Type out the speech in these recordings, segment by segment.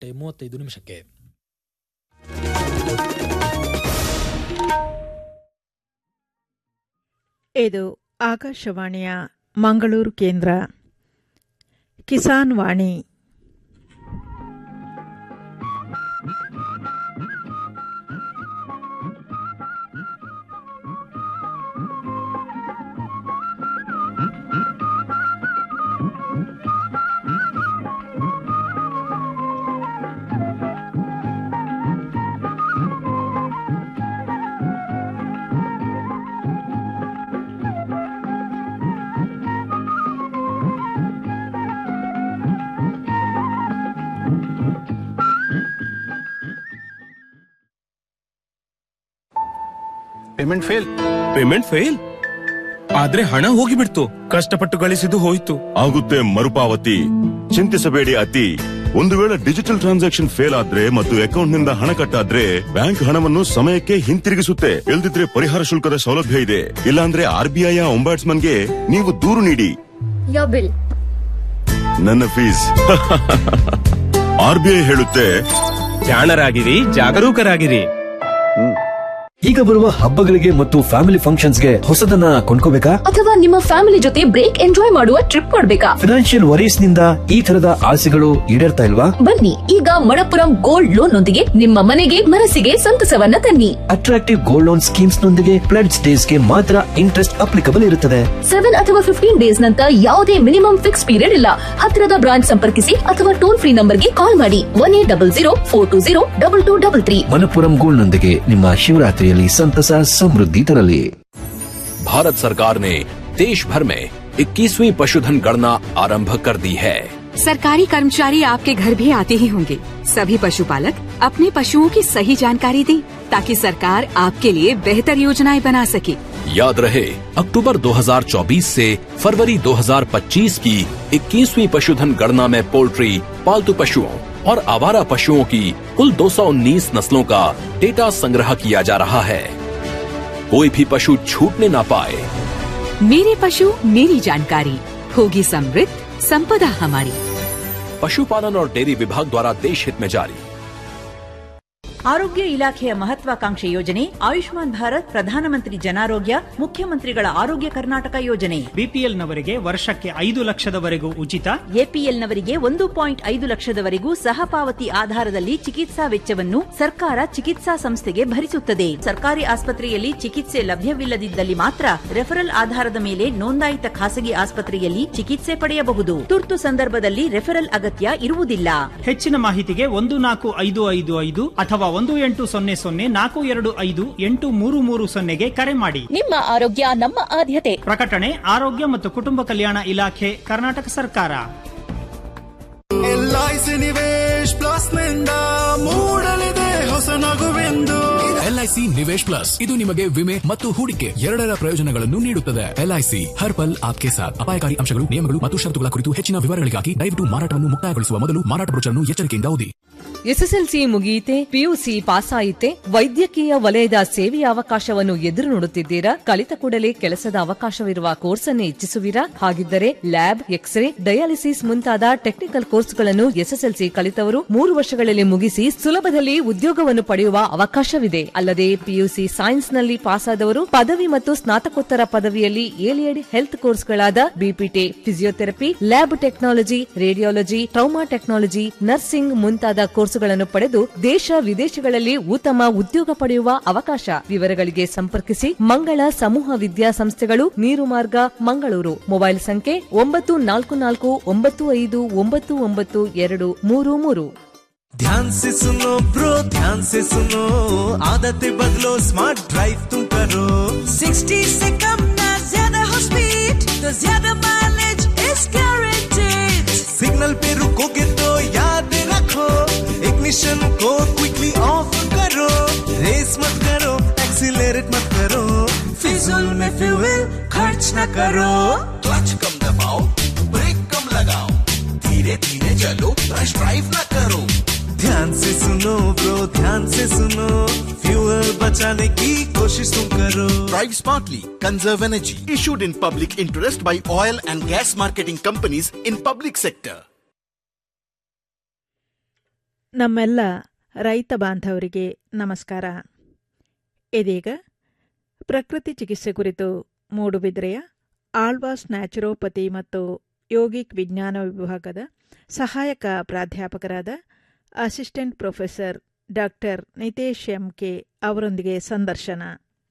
ಗಂಟೆ ಮೂವತ್ತೈದು ನಿಮಿಷಕ್ಕೆ ಇದು ಆಕಾಶವಾಣಿಯ ಮಂಗಳೂರು ಕೇಂದ್ರ Kisan Vani payment fail payment fail ಆದ್ರೆ ಹಣ ಹೋಗಿಬಿಡ್ತು ಕಷ್ಟಪಟ್ಟು ಗಳಿಸಿದ್ದು ಹೋಯ್ತು ಆಗುತ್ತೆ ಮರುಪಾವತಿ ಚಿಂತಿಸಬೇಡಿ ಅತಿ ಒಂದು ವೇಳೆ ಡಿಜಿಟಲ್ ಟ್ರಾನ್ಸಾಕ್ಷನ್ ಫೇಲ್ ಆದ್ರೆ ಮತ್ತು ಅಕೌಂಟ್ ನಿಂದ ಹಣ ಕಟ್ಟಾದ್ರೆ ಬ್ಯಾಂಕ್ ಹಣವನ್ನು ಸಮಯಕ್ಕೆ ಹಿಂತಿರುಗಿಸುತ್ತೆ ಇಲ್ದಿದ್ರೆ ಪರಿಹಾರ ಶುಲ್ಕದ ಸೌಲಭ್ಯ ಇದೆ ಇಲ್ಲಾಂದ್ರೆ ಆರ್ಬಿಐ ಗೆ ನೀವು ದೂರು ನೀಡಿ Your bill. ನನ್ನ ಫೀಸ್ ಆರ್ಬಿಐ ಹೇಳುತ್ತೆ ಜಾಣರಾಗಿರಿ ಜಾಗರೂಕರಾಗಿರಿ ಈಗ ಬರುವ ಹಬ್ಬಗಳಿಗೆ ಮತ್ತು ಫ್ಯಾಮಿಲಿ ಫಂಕ್ಷನ್ಸ್ಗೆ ಹೊಸದನ್ನ ಕೊಂಡ್ಕೋಬೇಕಾ ಅಥವಾ ನಿಮ್ಮ ಫ್ಯಾಮಿಲಿ ಜೊತೆ ಬ್ರೇಕ್ ಎಂಜಾಯ್ ಮಾಡುವ ಟ್ರಿಪ್ ಮಾಡ್ಬೇಕಾ ಫಿನಾನ್ಷಿಯಲ್ ವರೀಸ್ ನಿಂದ ಈ ತರದ ಆಸೆಗಳು ಈಡೇರ್ತಾ ಇಲ್ವಾ ಬನ್ನಿ ಈಗ ಮಣಪುರಂ ಗೋಲ್ಡ್ ಲೋನ್ ನೊಂದಿಗೆ ನಿಮ್ಮ ಮನೆಗೆ ಮನಸ್ಸಿಗೆ ಸಂತಸವನ್ನ ತನ್ನಿ ಅಟ್ರಾಕ್ಟಿವ್ ಗೋಲ್ಡ್ ಲೋನ್ ಸ್ಕೀಮ್ಸ್ ನೊಂದಿಗೆ ಪ್ಲೆಡ್ಸ್ ಡೇಸ್ ಗೆ ಮಾತ್ರ ಇಂಟ್ರೆಸ್ಟ್ ಅಪ್ಲಿಕಬಲ್ ಇರುತ್ತದೆ ಸೆವೆನ್ ಅಥವಾ ಫಿಫ್ಟೀನ್ ಡೇಸ್ ನಂತರ ಯಾವುದೇ ಮಿನಿಮಮ್ ಫಿಕ್ಸ್ ಪೀರಿಯಡ್ ಇಲ್ಲ ಹತ್ತಿರದ ಬ್ರಾಂಚ್ ಸಂಪರ್ಕಿಸಿ ಅಥವಾ ಟೋಲ್ ಫ್ರೀ ನಂಬರ್ಗೆ ಕಾಲ್ ಮಾಡಿ one eight double zero four two zero double two double three Manappuram gold ನೊಂದಿಗೆ ನಿಮ್ಮ ಶಿವರಾತ್ರಿಯಲ್ಲಿ ಸಂತಸ ಸಮೃದ್ಧಿ ತರಲಿ भारत सरकार ने देश भर में 21वीं पशुधन गणना आरंभ कर दी है सरकारी कर्मचारी आपके घर भी आते ही होंगे सभी पशुपालक अपने पशुओं की सही जानकारी दें ताकि सरकार आपके लिए बेहतर योजनाएं बना सके याद रहे अक्टूबर 2024 से फरवरी 2025 की 21वीं पशुधन गणना में पोल्ट्री पालतू पशुओं और आवारा पशुओं की कुल 219 नस्लों का डेटा संग्रह किया जा रहा है कोई भी पशु छूटने ना पाए मेरे पशु मेरी जानकारी होगी समृद्ध संपदा हमारी पशुपालन और डेयरी विभाग द्वारा देश हित में जारी ಆರೋಗ್ಯ ಇಲಾಖೆಯ ಮಹತ್ವಾಕಾಂಕ್ಷೆ ಯೋಜನೆ ಆಯುಷ್ಮಾನ್ ಭಾರತ್ ಪ್ರಧಾನಮಂತ್ರಿ ಜನಾರೋಗ್ಯ ಮುಖ್ಯಮಂತ್ರಿಗಳ ಆರೋಗ್ಯ ಕರ್ನಾಟಕ ಯೋಜನೆ ಬಿಪಿಎಲ್ ನವರಿಗೆ ವರ್ಷಕ್ಕೆ ಐದು ಲಕ್ಷದವರೆಗೂ ಉಚಿತ ಎಪಿಎಲ್ನವರಿಗೆ ಒಂದು ಪಾಯಿಂಟ್ ಐದು ಲಕ್ಷದವರೆಗೂ ಸಹಪಾವತಿ ಆಧಾರದಲ್ಲಿ ಚಿಕಿತ್ಸಾ ವೆಚ್ಚವನ್ನು ಸರ್ಕಾರ ಚಿಕಿತ್ಸಾ ಸಂಸ್ಥೆಗೆ ಭರಿಸುತ್ತದೆ ಸರ್ಕಾರಿ ಆಸ್ಪತ್ರೆಯಲ್ಲಿ ಚಿಕಿತ್ಸೆ ಲಭ್ಯವಿಲ್ಲದಿದ್ದಲ್ಲಿ ಮಾತ್ರ ರೆಫರಲ್ ಆಧಾರದ ಮೇಲೆ ನೋಂದಾಯಿತ ಖಾಸಗಿ ಆಸ್ಪತ್ರೆಯಲ್ಲಿ ಚಿಕಿತ್ಸೆ ಪಡೆಯಬಹುದು ತುರ್ತು ಸಂದರ್ಭದಲ್ಲಿ ರೆಫರಲ್ ಅಗತ್ಯ ಇರುವುದಿಲ್ಲ ಹೆಚ್ಚಿನ ಮಾಹಿತಿಗೆ ಒಂದು ನಾಲ್ಕು ಐದು ಐದು ಐದು ಅಥವಾ ಒಂದು ಎಂಟು ಸೊನ್ನೆ ಸೊನ್ನೆ ನಾಲ್ಕು ಎರಡು ಐದು ಎಂಟು ಮೂರು ಮೂರು ಸೊನ್ನೆಗೆ ಕರೆ ಮಾಡಿ ನಿಮ್ಮ ಆರೋಗ್ಯ ನಮ್ಮ ಆದ್ಯತೆ ಪ್ರಕಟಣೆ ಆರೋಗ್ಯ ಮತ್ತು ಕುಟುಂಬ ಕಲ್ಯಾಣ ಇಲಾಖೆ ಕರ್ನಾಟಕ ಸರ್ಕಾರ ಎಲ್ಐಸಿ ನಿವೇಶ್ ಪ್ಲಸ್ ನಿಂದ ಮೂಡಲಿದೆ ಹೊಸ ನಗುವೆಂದು ಎಲ್ಐಸಿ ನಿವೇಶ್ ಪ್ಲಸ್ ಇದು ನಿಮಗೆ ವಿಮೆ ಮತ್ತು ಹೂಡಿಕೆ ಎರಡರ ಪ್ರಯೋಜನಗಳನ್ನು ನೀಡುತ್ತದೆ ಎಲ್ಐಸಿ ಹರ್ ಪಲ್ ಆಪ್ಕೆ ಸಾಥ್ ಅಪಾಯಕಾರಿ ಅಂಶಗಳು ನಿಯಮಗಳು ಮತ್ತು ಷರತ್ತುಗಳ ಕುರಿತು ಹೆಚ್ಚಿನ ವಿವರಗಳಿಗಾಗಿ ದಯವಿಟ್ಟು ಮಾರಾಟವನ್ನು ಮುಕ್ತಾಯಗೊಳಿಸುವ ಮೊದಲು ಮಾರಾಟ ಬ್ರೋಚರ್ನ್ನು ಎಚ್ಚರಿಕೆಯಿಂದ ಓದಿ ಎಸ್ಎಸ್ಎಲ್ಸಿ ಮುಗಿಯಿತೆ ಪಿಯುಸಿ ಪಾಸ್ ಆಯಿತೆ ವೈದ್ಯಕೀಯ ವಲಯದ ಸೇವೆಯ ಅವಕಾಶವನ್ನು ಎದುರು ನೋಡುತ್ತಿದ್ದೀರಾ ಕಲಿತ ಕೂಡಲೇ ಕೆಲಸದ ಅವಕಾಶವಿರುವ ಕೋರ್ಸ್ ಅನ್ನು ಇಚ್ಛಿಸುವಿರಾ ಹಾಗಿದ್ದರೆ ಲ್ಯಾಬ್ ಎಕ್ಸ್ರೇ ಡಯಾಲಿಸಿಸ್ ಮುಂತಾದ ಟೆಕ್ನಿಕಲ್ ಕೋರ್ಸ್ಗಳನ್ನು ಎಸ್ಎಸ್ಎಲ್ಸಿ ಕಲಿತವರು ಮೂರು ವರ್ಷಗಳಲ್ಲಿ ಮುಗಿಸಿ ಸುಲಭದಲ್ಲಿ ಉದ್ಯೋಗವನ್ನು ಪಡೆಯುವ ಅವಕಾಶವಿದೆ ಅಲ್ಲದೆ ಪಿಯುಸಿ ಸೈನ್ಸ್ನಲ್ಲಿ ಪಾಸಾದವರು ಪದವಿ ಮತ್ತು ಸ್ನಾತಕೋತ್ತರ ಪದವಿಯಲ್ಲಿ ಏಲಿಯಡ್ ಹೆಲ್ತ್ ಕೋರ್ಸ್ಗಳಾದ BPT physiotherapy lab technology radiology trauma technology nursing ಮುಂತಾದ ಕೋರ್ಸುಗಳನ್ನು ಪಡೆದು ದೇಶ ವಿದೇಶಗಳಲ್ಲಿ ಉತ್ತಮ ಉದ್ಯೋಗ ಪಡೆಯುವ ಅವಕಾಶ ವಿವರಗಳಿಗೆ ಸಂಪರ್ಕಿಸಿ ಮಂಗಳ ಸಮೂಹ ವಿದ್ಯಾಸಂಸ್ಥೆಗಳು ನೀರು ಮಾರ್ಗ ಮಂಗಳೂರು ಮೊಬೈಲ್ ಸಂಖ್ಯೆ ಒಂಬತ್ತು ನಾಲ್ಕು ನಾಲ್ಕು ಒಂಬತ್ತು ಐದು ಒಂಬತ್ತು ಒಂಬತ್ತು ಎರಡು ಮೂರು ಮೂರು ध्यान से सुनो ब्रो ध्यान से सुनो आदतें बदलो स्मार्ट ड्राइव तुम करो 60 से कम ना ज्यादा हो स्पीड तो ज्यादा माइलेज इज गारंटेड सिग्नल पे रुकोगे तो याद रखो इग्निशन को क्विकली ऑफ करो रेस मत करो एक्सीलरेट मत करो फिजूल में फ्यूल खर्च न करो क्लच कम दबाओ ब्रेक कम लगाओ धीरे धीरे चलो रश ड्राइव न करो ध्यान से सुनो ब्रो ध्यान से सुनो फ्यूल बचाने की कोशिश तुम करो Drive smartly, conserve energy. Issued in public interest by oil and gas marketing companies in public sector. ನಮ್ಮೆಲ್ಲ ರೈತ ಬಾಂಧವರಿಗೆ ನಮಸ್ಕಾರ ಇದೀಗ ಪ್ರಕೃತಿ ಚಿಕಿತ್ಸೆ ಕುರಿತು ಮೂಡುಬಿದ್ರೆಯ ಆಳ್ವಾಸ್ ನ್ಯಾಚುರೋಪತಿ ಮತ್ತು ಯೋಗಿಕ್ ವಿಜ್ಞಾನ ವಿಭಾಗದ ಸಹಾಯಕ ಪ್ರಾಧ್ಯಾಪಕರಾದ assistant professor doctor Nitesh M K ಅವರೊಂದಿಗೆ ಸಂದರ್ಶನ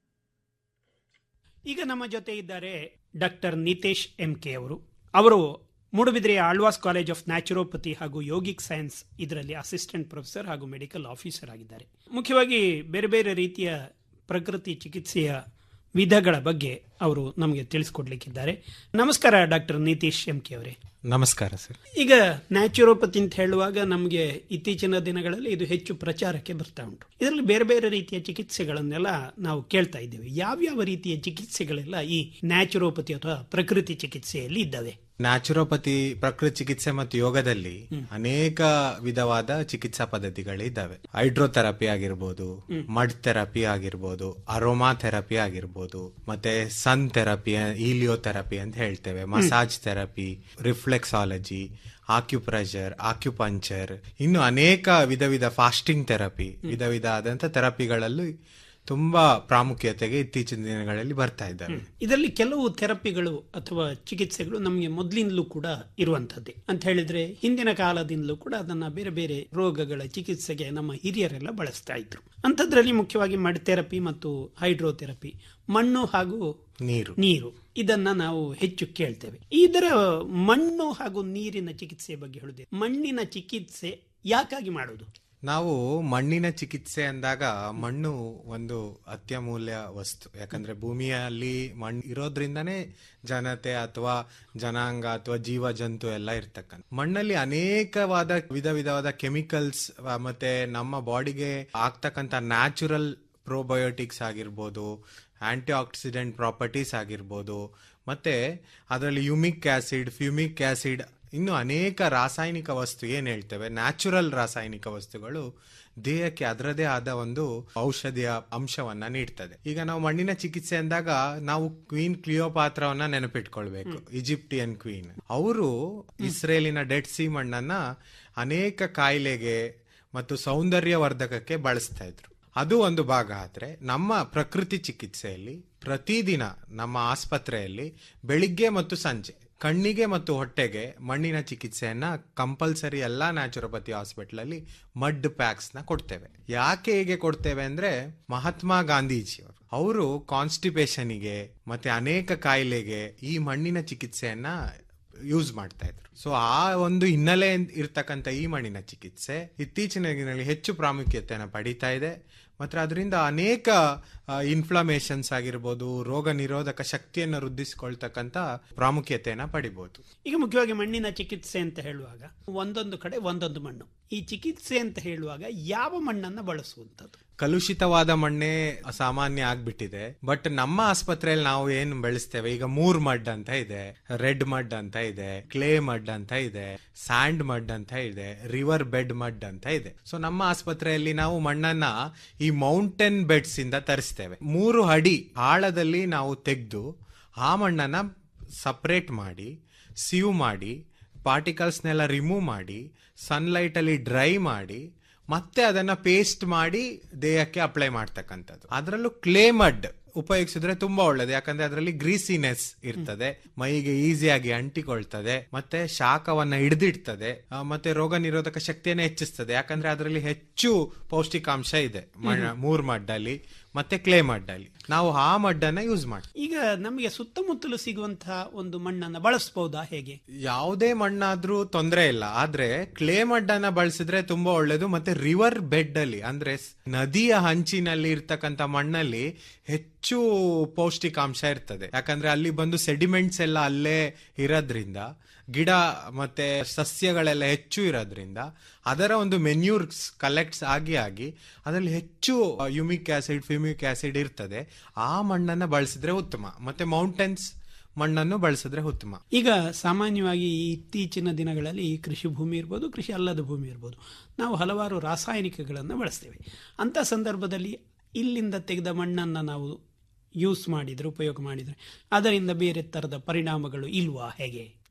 ಈಗ ನಮ್ಮ ಜೊತೆ ಇದ್ದಾರೆ ಡಾಕ್ಟರ್ ನಿತೇಶ್ ಎಂ ಕೆ ಅವರು ಅವರು ಮೂಡುಬಿದ್ರೆಯ ಆಳ್ವಾಸ್ ಕಾಲೇಜ್ ಆಫ್ ನ್ಯಾಚುರೋಪತಿ ಹಾಗೂ ಯೋಗಿಕ್ ಸೈನ್ಸ್ ಇದರಲ್ಲಿ ಅಸಿಸ್ಟೆಂಟ್ ಪ್ರೊಫೆಸರ್ ಹಾಗೂ ಮೆಡಿಕಲ್ ಆಫೀಸರ್ ಆಗಿದ್ದಾರೆ ಮುಖ್ಯವಾಗಿ ಬೇರೆ ಬೇರೆ ರೀತಿಯ ಪ್ರಕೃತಿ ಚಿಕಿತ್ಸೆಯ ವಿಧಗಳ ಬಗ್ಗೆ ಅವರು ನಮಗೆ ತಿಳಿಸ್ಕೊಡ್ಲಿಕ್ಕಿದ್ದಾರೆ ನಮಸ್ಕಾರ ಡಾಕ್ಟರ್ ನಿತೀಶ್ ಎಂ ಕೆ ಅವರೇ ನಮಸ್ಕಾರ ಸರ್ ಈಗ ನ್ಯಾಚುರೋಪತಿ ಅಂತ ಹೇಳುವಾಗ ನಮಗೆ ಇತ್ತೀಚಿನ ದಿನಗಳಲ್ಲಿ ಇದು ಹೆಚ್ಚು ಪ್ರಚಾರಕ್ಕೆ ಬರ್ತಾ ಉಂಟು ಇದರಲ್ಲಿ ಬೇರೆ ಬೇರೆ ರೀತಿಯ ಚಿಕಿತ್ಸೆಗಳನ್ನೆಲ್ಲ ನಾವು ಕೇಳ್ತಾ ಇದ್ದೇವೆ ಯಾವ್ಯಾವ ರೀತಿಯ ಚಿಕಿತ್ಸೆಗಳೆಲ್ಲ ಈ ನ್ಯಾಚುರೋಪತಿ ಅಥವಾ ಪ್ರಕೃತಿ ಚಿಕಿತ್ಸೆಯಲ್ಲಿ ಇದ್ದಾವೆ ನ್ಯಾಚುರೋಪತಿ ಪ್ರಕೃತಿ ಚಿಕಿತ್ಸೆ ಮತ್ತು ಯೋಗದಲ್ಲಿ ಅನೇಕ ವಿಧವಾದ ಚಿಕಿತ್ಸಾ ಪದ್ಧತಿಗಳಿದ್ದಾವೆ ಹೈಡ್ರೋಥೆರಪಿ ಆಗಿರ್ಬೋದು ಮಡ್ ಥೆರಪಿ ಆಗಿರ್ಬೋದು ಅರೋಮಾ ಥೆರಪಿ ಆಗಿರ್ಬೋದು ಮತ್ತೆ ಸನ್ ಥೆರಪಿ ಈಲಿಯೋಥೆರಪಿ ಅಂತ ಹೇಳ್ತೇವೆ massage therapy reflexology acupressure acupuncture ಇನ್ನು ಅನೇಕ ವಿಧ ವಿಧ ಫಾಸ್ಟಿಂಗ್ ಥೆರಪಿ ವಿಧ ವಿಧ ಆದಂತ ಥೆರಪಿಗಳಲ್ಲೂ ತುಂಬಾ ಪ್ರಾಮುಖ್ಯತೆಗೆ ಇತ್ತೀಚಿನ ದಿನಗಳಲ್ಲಿ ಬರ್ತಾ ಇದ್ದಾವೆ ಇದರಲ್ಲಿ ಕೆಲವು ಥೆರಪಿಗಳು ಅಥವಾ ಚಿಕಿತ್ಸೆಗಳು ನಮಗೆ ಮೊದಲಿಂದಲೂ ಕೂಡ ಇರುವಂತದ್ದೇ ಅಂತ ಹೇಳಿದ್ರೆ ಹಿಂದಿನ ಕಾಲದಿಂದಲೂ ಕೂಡ ಅದನ್ನ ಬೇರೆ ಬೇರೆ ರೋಗಗಳ ಚಿಕಿತ್ಸೆಗೆ ನಮ್ಮ ಹಿರಿಯರೆಲ್ಲ ಬಳಸ್ತಾ ಇದ್ರು ಅಂಥದ್ರಲ್ಲಿ ಮುಖ್ಯವಾಗಿ ಮಡ್ ಥೆರಪಿ ಮತ್ತು ಹೈಡ್ರೋಥೆರಪಿ ಮಣ್ಣು ಹಾಗೂ ನೀರು ನೀರು ಇದನ್ನ ನಾವು ಹೆಚ್ಚು ಕೇಳ್ತೇವೆ ಇದರ ಮಣ್ಣು ಹಾಗೂ ನೀರಿನ ಚಿಕಿತ್ಸೆ ಬಗ್ಗೆ ಹೇಳಿದೆ ಮಣ್ಣಿನ ಚಿಕಿತ್ಸೆ ಯಾಕಾಗಿ ಮಾಡೋದು ನಾವು ಮಣ್ಣಿನ ಚಿಕಿತ್ಸೆ ಅಂದಾಗ ಮಣ್ಣು ಒಂದು ಅತ್ಯಮೂಲ್ಯ ವಸ್ತು ಯಾಕಂದ್ರೆ ಭೂಮಿಯಲ್ಲಿ ಮಣ್ಣು ಇರೋದ್ರಿಂದನೇ ಜನತೆ ಅಥವಾ ಜನಾಂಗ ಅಥವಾ ಜೀವ ಜಂತು ಎಲ್ಲ ಇರ್ತಕ್ಕಂಥ ಮಣ್ಣಲ್ಲಿ ಅನೇಕವಾದ ವಿಧ ವಿಧವಾದ ಕೆಮಿಕಲ್ಸ್ ಮತ್ತೆ ನಮ್ಮ ಬಾಡಿಗೆ ಆಗ್ತಕ್ಕಂಥ ನ್ಯಾಚುರಲ್ ಪ್ರೋಬಯೋಟಿಕ್ಸ್ ಆಗಿರ್ಬೋದು ಆಂಟಿ ಆಕ್ಸಿಡೆಂಟ್ ಪ್ರಾಪರ್ಟೀಸ್ ಆಗಿರ್ಬೋದು ಮತ್ತೆ ಅದರಲ್ಲಿ ಯುಮಿಕ್ ಆಸಿಡ್ ಫ್ಯೂಮಿಕ್ ಆಸಿಡ್ ಇನ್ನು ಅನೇಕ ರಾಸಾಯನಿಕ ವಸ್ತು ಏನ್ ಹೇಳ್ತೇವೆ ನ್ಯಾಚುರಲ್ ರಾಸಾಯನಿಕ ವಸ್ತುಗಳು ದೇಹಕ್ಕೆ ಅದರದೇ ಆದ ಒಂದು ಔಷಧಿಯ ಅಂಶವನ್ನ ನೀಡ್ತದೆ ಈಗ ನಾವು ಮಣ್ಣಿನ ಚಿಕಿತ್ಸೆ ಅಂದಾಗ ನಾವು ಕ್ವೀನ್ ಕ್ಲಿಯೋಪಾತ್ರವನ್ನ ನೆನಪಿಟ್ಕೊಳ್ಬೇಕು ಈಜಿಪ್ಟಿಯನ್ ಕ್ವೀನ್ ಅವರು ಇಸ್ರೇಲಿನ ಡೆಡ್ ಸಿ ಮಣ್ಣನ್ನ ಅನೇಕ ಕಾಯಿಲೆಗೆ ಮತ್ತು ಸೌಂದರ್ಯವರ್ಧಕಕ್ಕೆ ಬಳಸ್ತಾ ಇದ್ರು ಅದು ಒಂದು ಭಾಗ ಆದ್ರೆ ನಮ್ಮ ಪ್ರಕೃತಿ ಚಿಕಿತ್ಸೆಯಲ್ಲಿ ಪ್ರತಿದಿನ ನಮ್ಮ ಆಸ್ಪತ್ರೆಯಲ್ಲಿ ಬೆಳಿಗ್ಗೆ ಮತ್ತು ಸಂಜೆ ಕಣ್ಣಿಗೆ ಮತ್ತು ಹೊಟ್ಟೆಗೆ ಮಣ್ಣಿನ ಚಿಕಿತ್ಸೆಯನ್ನ ಕಂಪಲ್ಸರಿ ಎಲ್ಲಾ ನ್ಯಾಚುರೋಪತಿ ಹಾಸ್ಪಿಟಲ್ ಅಲ್ಲಿ ಮಡ್ ಪ್ಯಾಕ್ಸ್ ನ ಕೊಡ್ತೇವೆ ಯಾಕೆ ಹೀಗೆ ಕೊಡ್ತೇವೆ ಅಂದ್ರೆ ಮಹಾತ್ಮ ಗಾಂಧೀಜಿಯವರು ಅವರು ಕಾನ್ಸ್ಟಿಪೇಷನ್ಗೆ ಮತ್ತೆ ಅನೇಕ ಕಾಯಿಲೆಗೆ ಈ ಮಣ್ಣಿನ ಚಿಕಿತ್ಸೆಯನ್ನ ಯೂಸ್ ಮಾಡ್ತಾ ಇದ್ರು ಸೊ ಆ ಒಂದು ಹಿನ್ನೆಲೆ ಇರ್ತಕ್ಕಂಥ ಈ ಮಣ್ಣಿನ ಚಿಕಿತ್ಸೆ ಇತ್ತೀಚಿನ ದಿನಗಳಲ್ಲಿ ಹೆಚ್ಚು ಪ್ರಾಮುಖ್ಯತೆಯನ್ನು ಪಡೀತಾ ಇದೆ ಮತ್ತೆ ಅದರಿಂದ ಅನೇಕ ಇನ್ಫ್ಲಮೇಷನ್ಸ್ ಆಗಿರ್ಬೋದು ರೋಗ ನಿರೋಧಕ ಶಕ್ತಿಯನ್ನು ವೃದ್ಧಿಸಿಕೊಳ್ತಕ್ಕಂಥ ಪ್ರಾಮುಖ್ಯತೆಯನ್ನ ಪಡಿಬಹುದು ಈಗ ಮುಖ್ಯವಾಗಿ ಮಣ್ಣಿನ ಚಿಕಿತ್ಸೆ ಅಂತ ಹೇಳುವಾಗ ಒಂದೊಂದು ಕಡೆ ಒಂದೊಂದು ಮಣ್ಣು ಈ ಚಿಕಿತ್ಸೆ ಅಂತ ಹೇಳುವಾಗ ಯಾವ ಮಣ್ಣನ್ನ ಬಳಸುವಂಥದ್ದು ಕಲುಷಿತವಾದ ಮಣ್ಣೆ ಸಾಮಾನ್ಯ ಆಗ್ಬಿಟ್ಟಿದೆ ಬಟ್ ನಮ್ಮ ಆಸ್ಪತ್ರೆಯಲ್ಲಿ ನಾವು ಏನು ಬೆಳೆಸ್ತೇವೆ ಈಗ ಮೂರ್ ಮಡ್ ಅಂತ ಇದೆ ರೆಡ್ ಮಡ್ ಅಂತ ಇದೆ ಕ್ಲೇ ಮಡ್ ಅಂತ ಇದೆ ಸ್ಯಾಂಡ್ ಮಡ್ ಅಂತ ಇದೆ ರಿವರ್ ಬೆಡ್ ಮಡ್ ಅಂತ ಇದೆ ಸೊ ನಮ್ಮ ಆಸ್ಪತ್ರೆಯಲ್ಲಿ ನಾವು ಮಣ್ಣನ್ನ ಈ ಮೌಂಟೇನ್ ಬೆಡ್ಸ್ ಇಂದ ತರಿಸ್ತೇವೆ ಮೂರು ಅಡಿ ಆಳದಲ್ಲಿ ನಾವು ತೆಗೆದು ಆ ಮಣ್ಣನ್ನ ಸಪರೇಟ್ ಮಾಡಿ ಸೀವ್ ಮಾಡಿ ಪಾರ್ಟಿಕಲ್ಸ್ನೆಲ್ಲ ರಿಮೂವ್ ಮಾಡಿ ಸನ್ಲೈಟ್ ಅಲ್ಲಿ ಡ್ರೈ ಮಾಡಿ ಮತ್ತೆ ಅದನ್ನ ಪೇಸ್ಟ್ ಮಾಡಿ ದೇಹಕ್ಕೆ ಅಪ್ಲೈ ಮಾಡ್ತಕ್ಕಂಥದ್ದು ಅದರಲ್ಲೂ ಕ್ಲೇ ಮಡ್ ಉಪಯೋಗಿಸಿದ್ರೆ ತುಂಬಾ ಒಳ್ಳೇದು ಯಾಕಂದ್ರೆ ಅದರಲ್ಲಿ ಗ್ರೀಸಿನೆಸ್ ಇರ್ತದೆ ಮೈಗೆ ಈಸಿಯಾಗಿ ಅಂಟಿಕೊಳ್ತದೆ ಮತ್ತೆ ಶಾಖವನ್ನ ಹಿಡಿದಿಡ್ತದೆ ಆ, ಮತ್ತೆ ರೋಗ ನಿರೋಧಕ ಶಕ್ತಿಯನ್ನು ಹೆಚ್ಚಿಸ್ತದೆ ಯಾಕಂದ್ರೆ ಅದರಲ್ಲಿ ಹೆಚ್ಚು ಪೌಷ್ಟಿಕಾಂಶ ಇದೆ ಮಣ್ಣ- ಮೂರ್ ಮಡ್ಡಲ್ಲಿ ಮತ್ತೆ ಕ್ಲೇ ಮಡ್ಡಲ್ಲಿ ನಾವು ಆ ಮಡ್ಡನ್ನ ಯೂಸ್ ಮಾಡ್ತೀವಿ ಈಗ ನಮಗೆ ಸುತ್ತಮುತ್ತಲು ಸಿಗುವಂತಹ ಒಂದು ಮಣ್ಣನ್ನ ಬಳಸಬಹುದಾ ಹೇಗೆ ಯಾವುದೇ ಮಣ್ಣಾದ್ರೂ ತೊಂದರೆ ಇಲ್ಲ ಆದ್ರೆ ಕ್ಲೇ ಮಣ್ಣನ್ನ ಬಳಸಿದ್ರೆ ತುಂಬಾ ಒಳ್ಳೇದು ಮತ್ತೆ ರಿವರ್ ಬೆಡ್ ಅಲ್ಲಿ ಅಂದ್ರೆ ಸ್- ನದಿಯ ಹಂಚಿನಲ್ಲಿ ಇರ್ತಕ್ಕಂಥ ಮಣ್ಣಲ್ಲಿ ಹೆಚ್ಚು ಪೌಷ್ಟಿಕಾಂಶ ಇರ್ತದೆ ಯಾಕಂದ್ರೆ ಅಲ್ಲಿ ಬಂದು ಸೆಡಿಮೆಂಟ್ಸ್ ಎಲ್ಲ ಅಲ್ಲೇ ಇರೋದ್ರಿಂದ ಗಿಡ ಮತ್ತೆ ಸಸ್ಯಗಳೆಲ್ಲ ಹೆಚ್ಚು ಇರೋದ್ರಿಂದ ಅದರ ಒಂದು ಮೆನ್ಯೂರ್ಸ್ ಕಲೆಕ್ಟ್ಸ್ ಆಗಿ ಆಗಿ ಅದರಲ್ಲಿ ಹೆಚ್ಚು ಯುಮಿಕ್ ಆಸಿಡ್ ಫ್ಯೂಮಿಕ್ ಆಸಿಡ್ ಇರ್ತದೆ ಆ ಮಣ್ಣನ್ನ ಬಳಸಿದ್ರೆ ಉತ್ತಮ ಮತ್ತೆ ಮೌಂಟೇನ್ಸ್ ಮಣ್ಣನ್ನು ಬಳಸಿದ್ರೆ ಉತ್ತಮ ಈಗ ಸಾಮಾನ್ಯವಾಗಿ ಈ ಇತ್ತೀಚಿನ ದಿನಗಳಲ್ಲಿ ಈ ಕೃಷಿ ಭೂಮಿ ಇರ್ಬೋದು ಕೃಷಿ ಅಲ್ಲದ ಭೂಮಿ ಇರ್ಬೋದು ನಾವು ಹಲವಾರು ರಾಸಾಯನಿಕಗಳನ್ನು ಬಳಸ್ತೇವೆ ಅಂಥ ಸಂದರ್ಭದಲ್ಲಿ ಇಲ್ಲಿಂದ ತೆಗೆದ ಮಣ್ಣನ್ನು ನಾವು ಯೂಸ್ ಮಾಡಿದರೆ ಉಪಯೋಗ ಮಾಡಿದರೆ ಅದರಿಂದ ಬೇರೆ ಥರದ ಪರಿಣಾಮಗಳು ಇಲ್ವಾ ಹೇಗೆ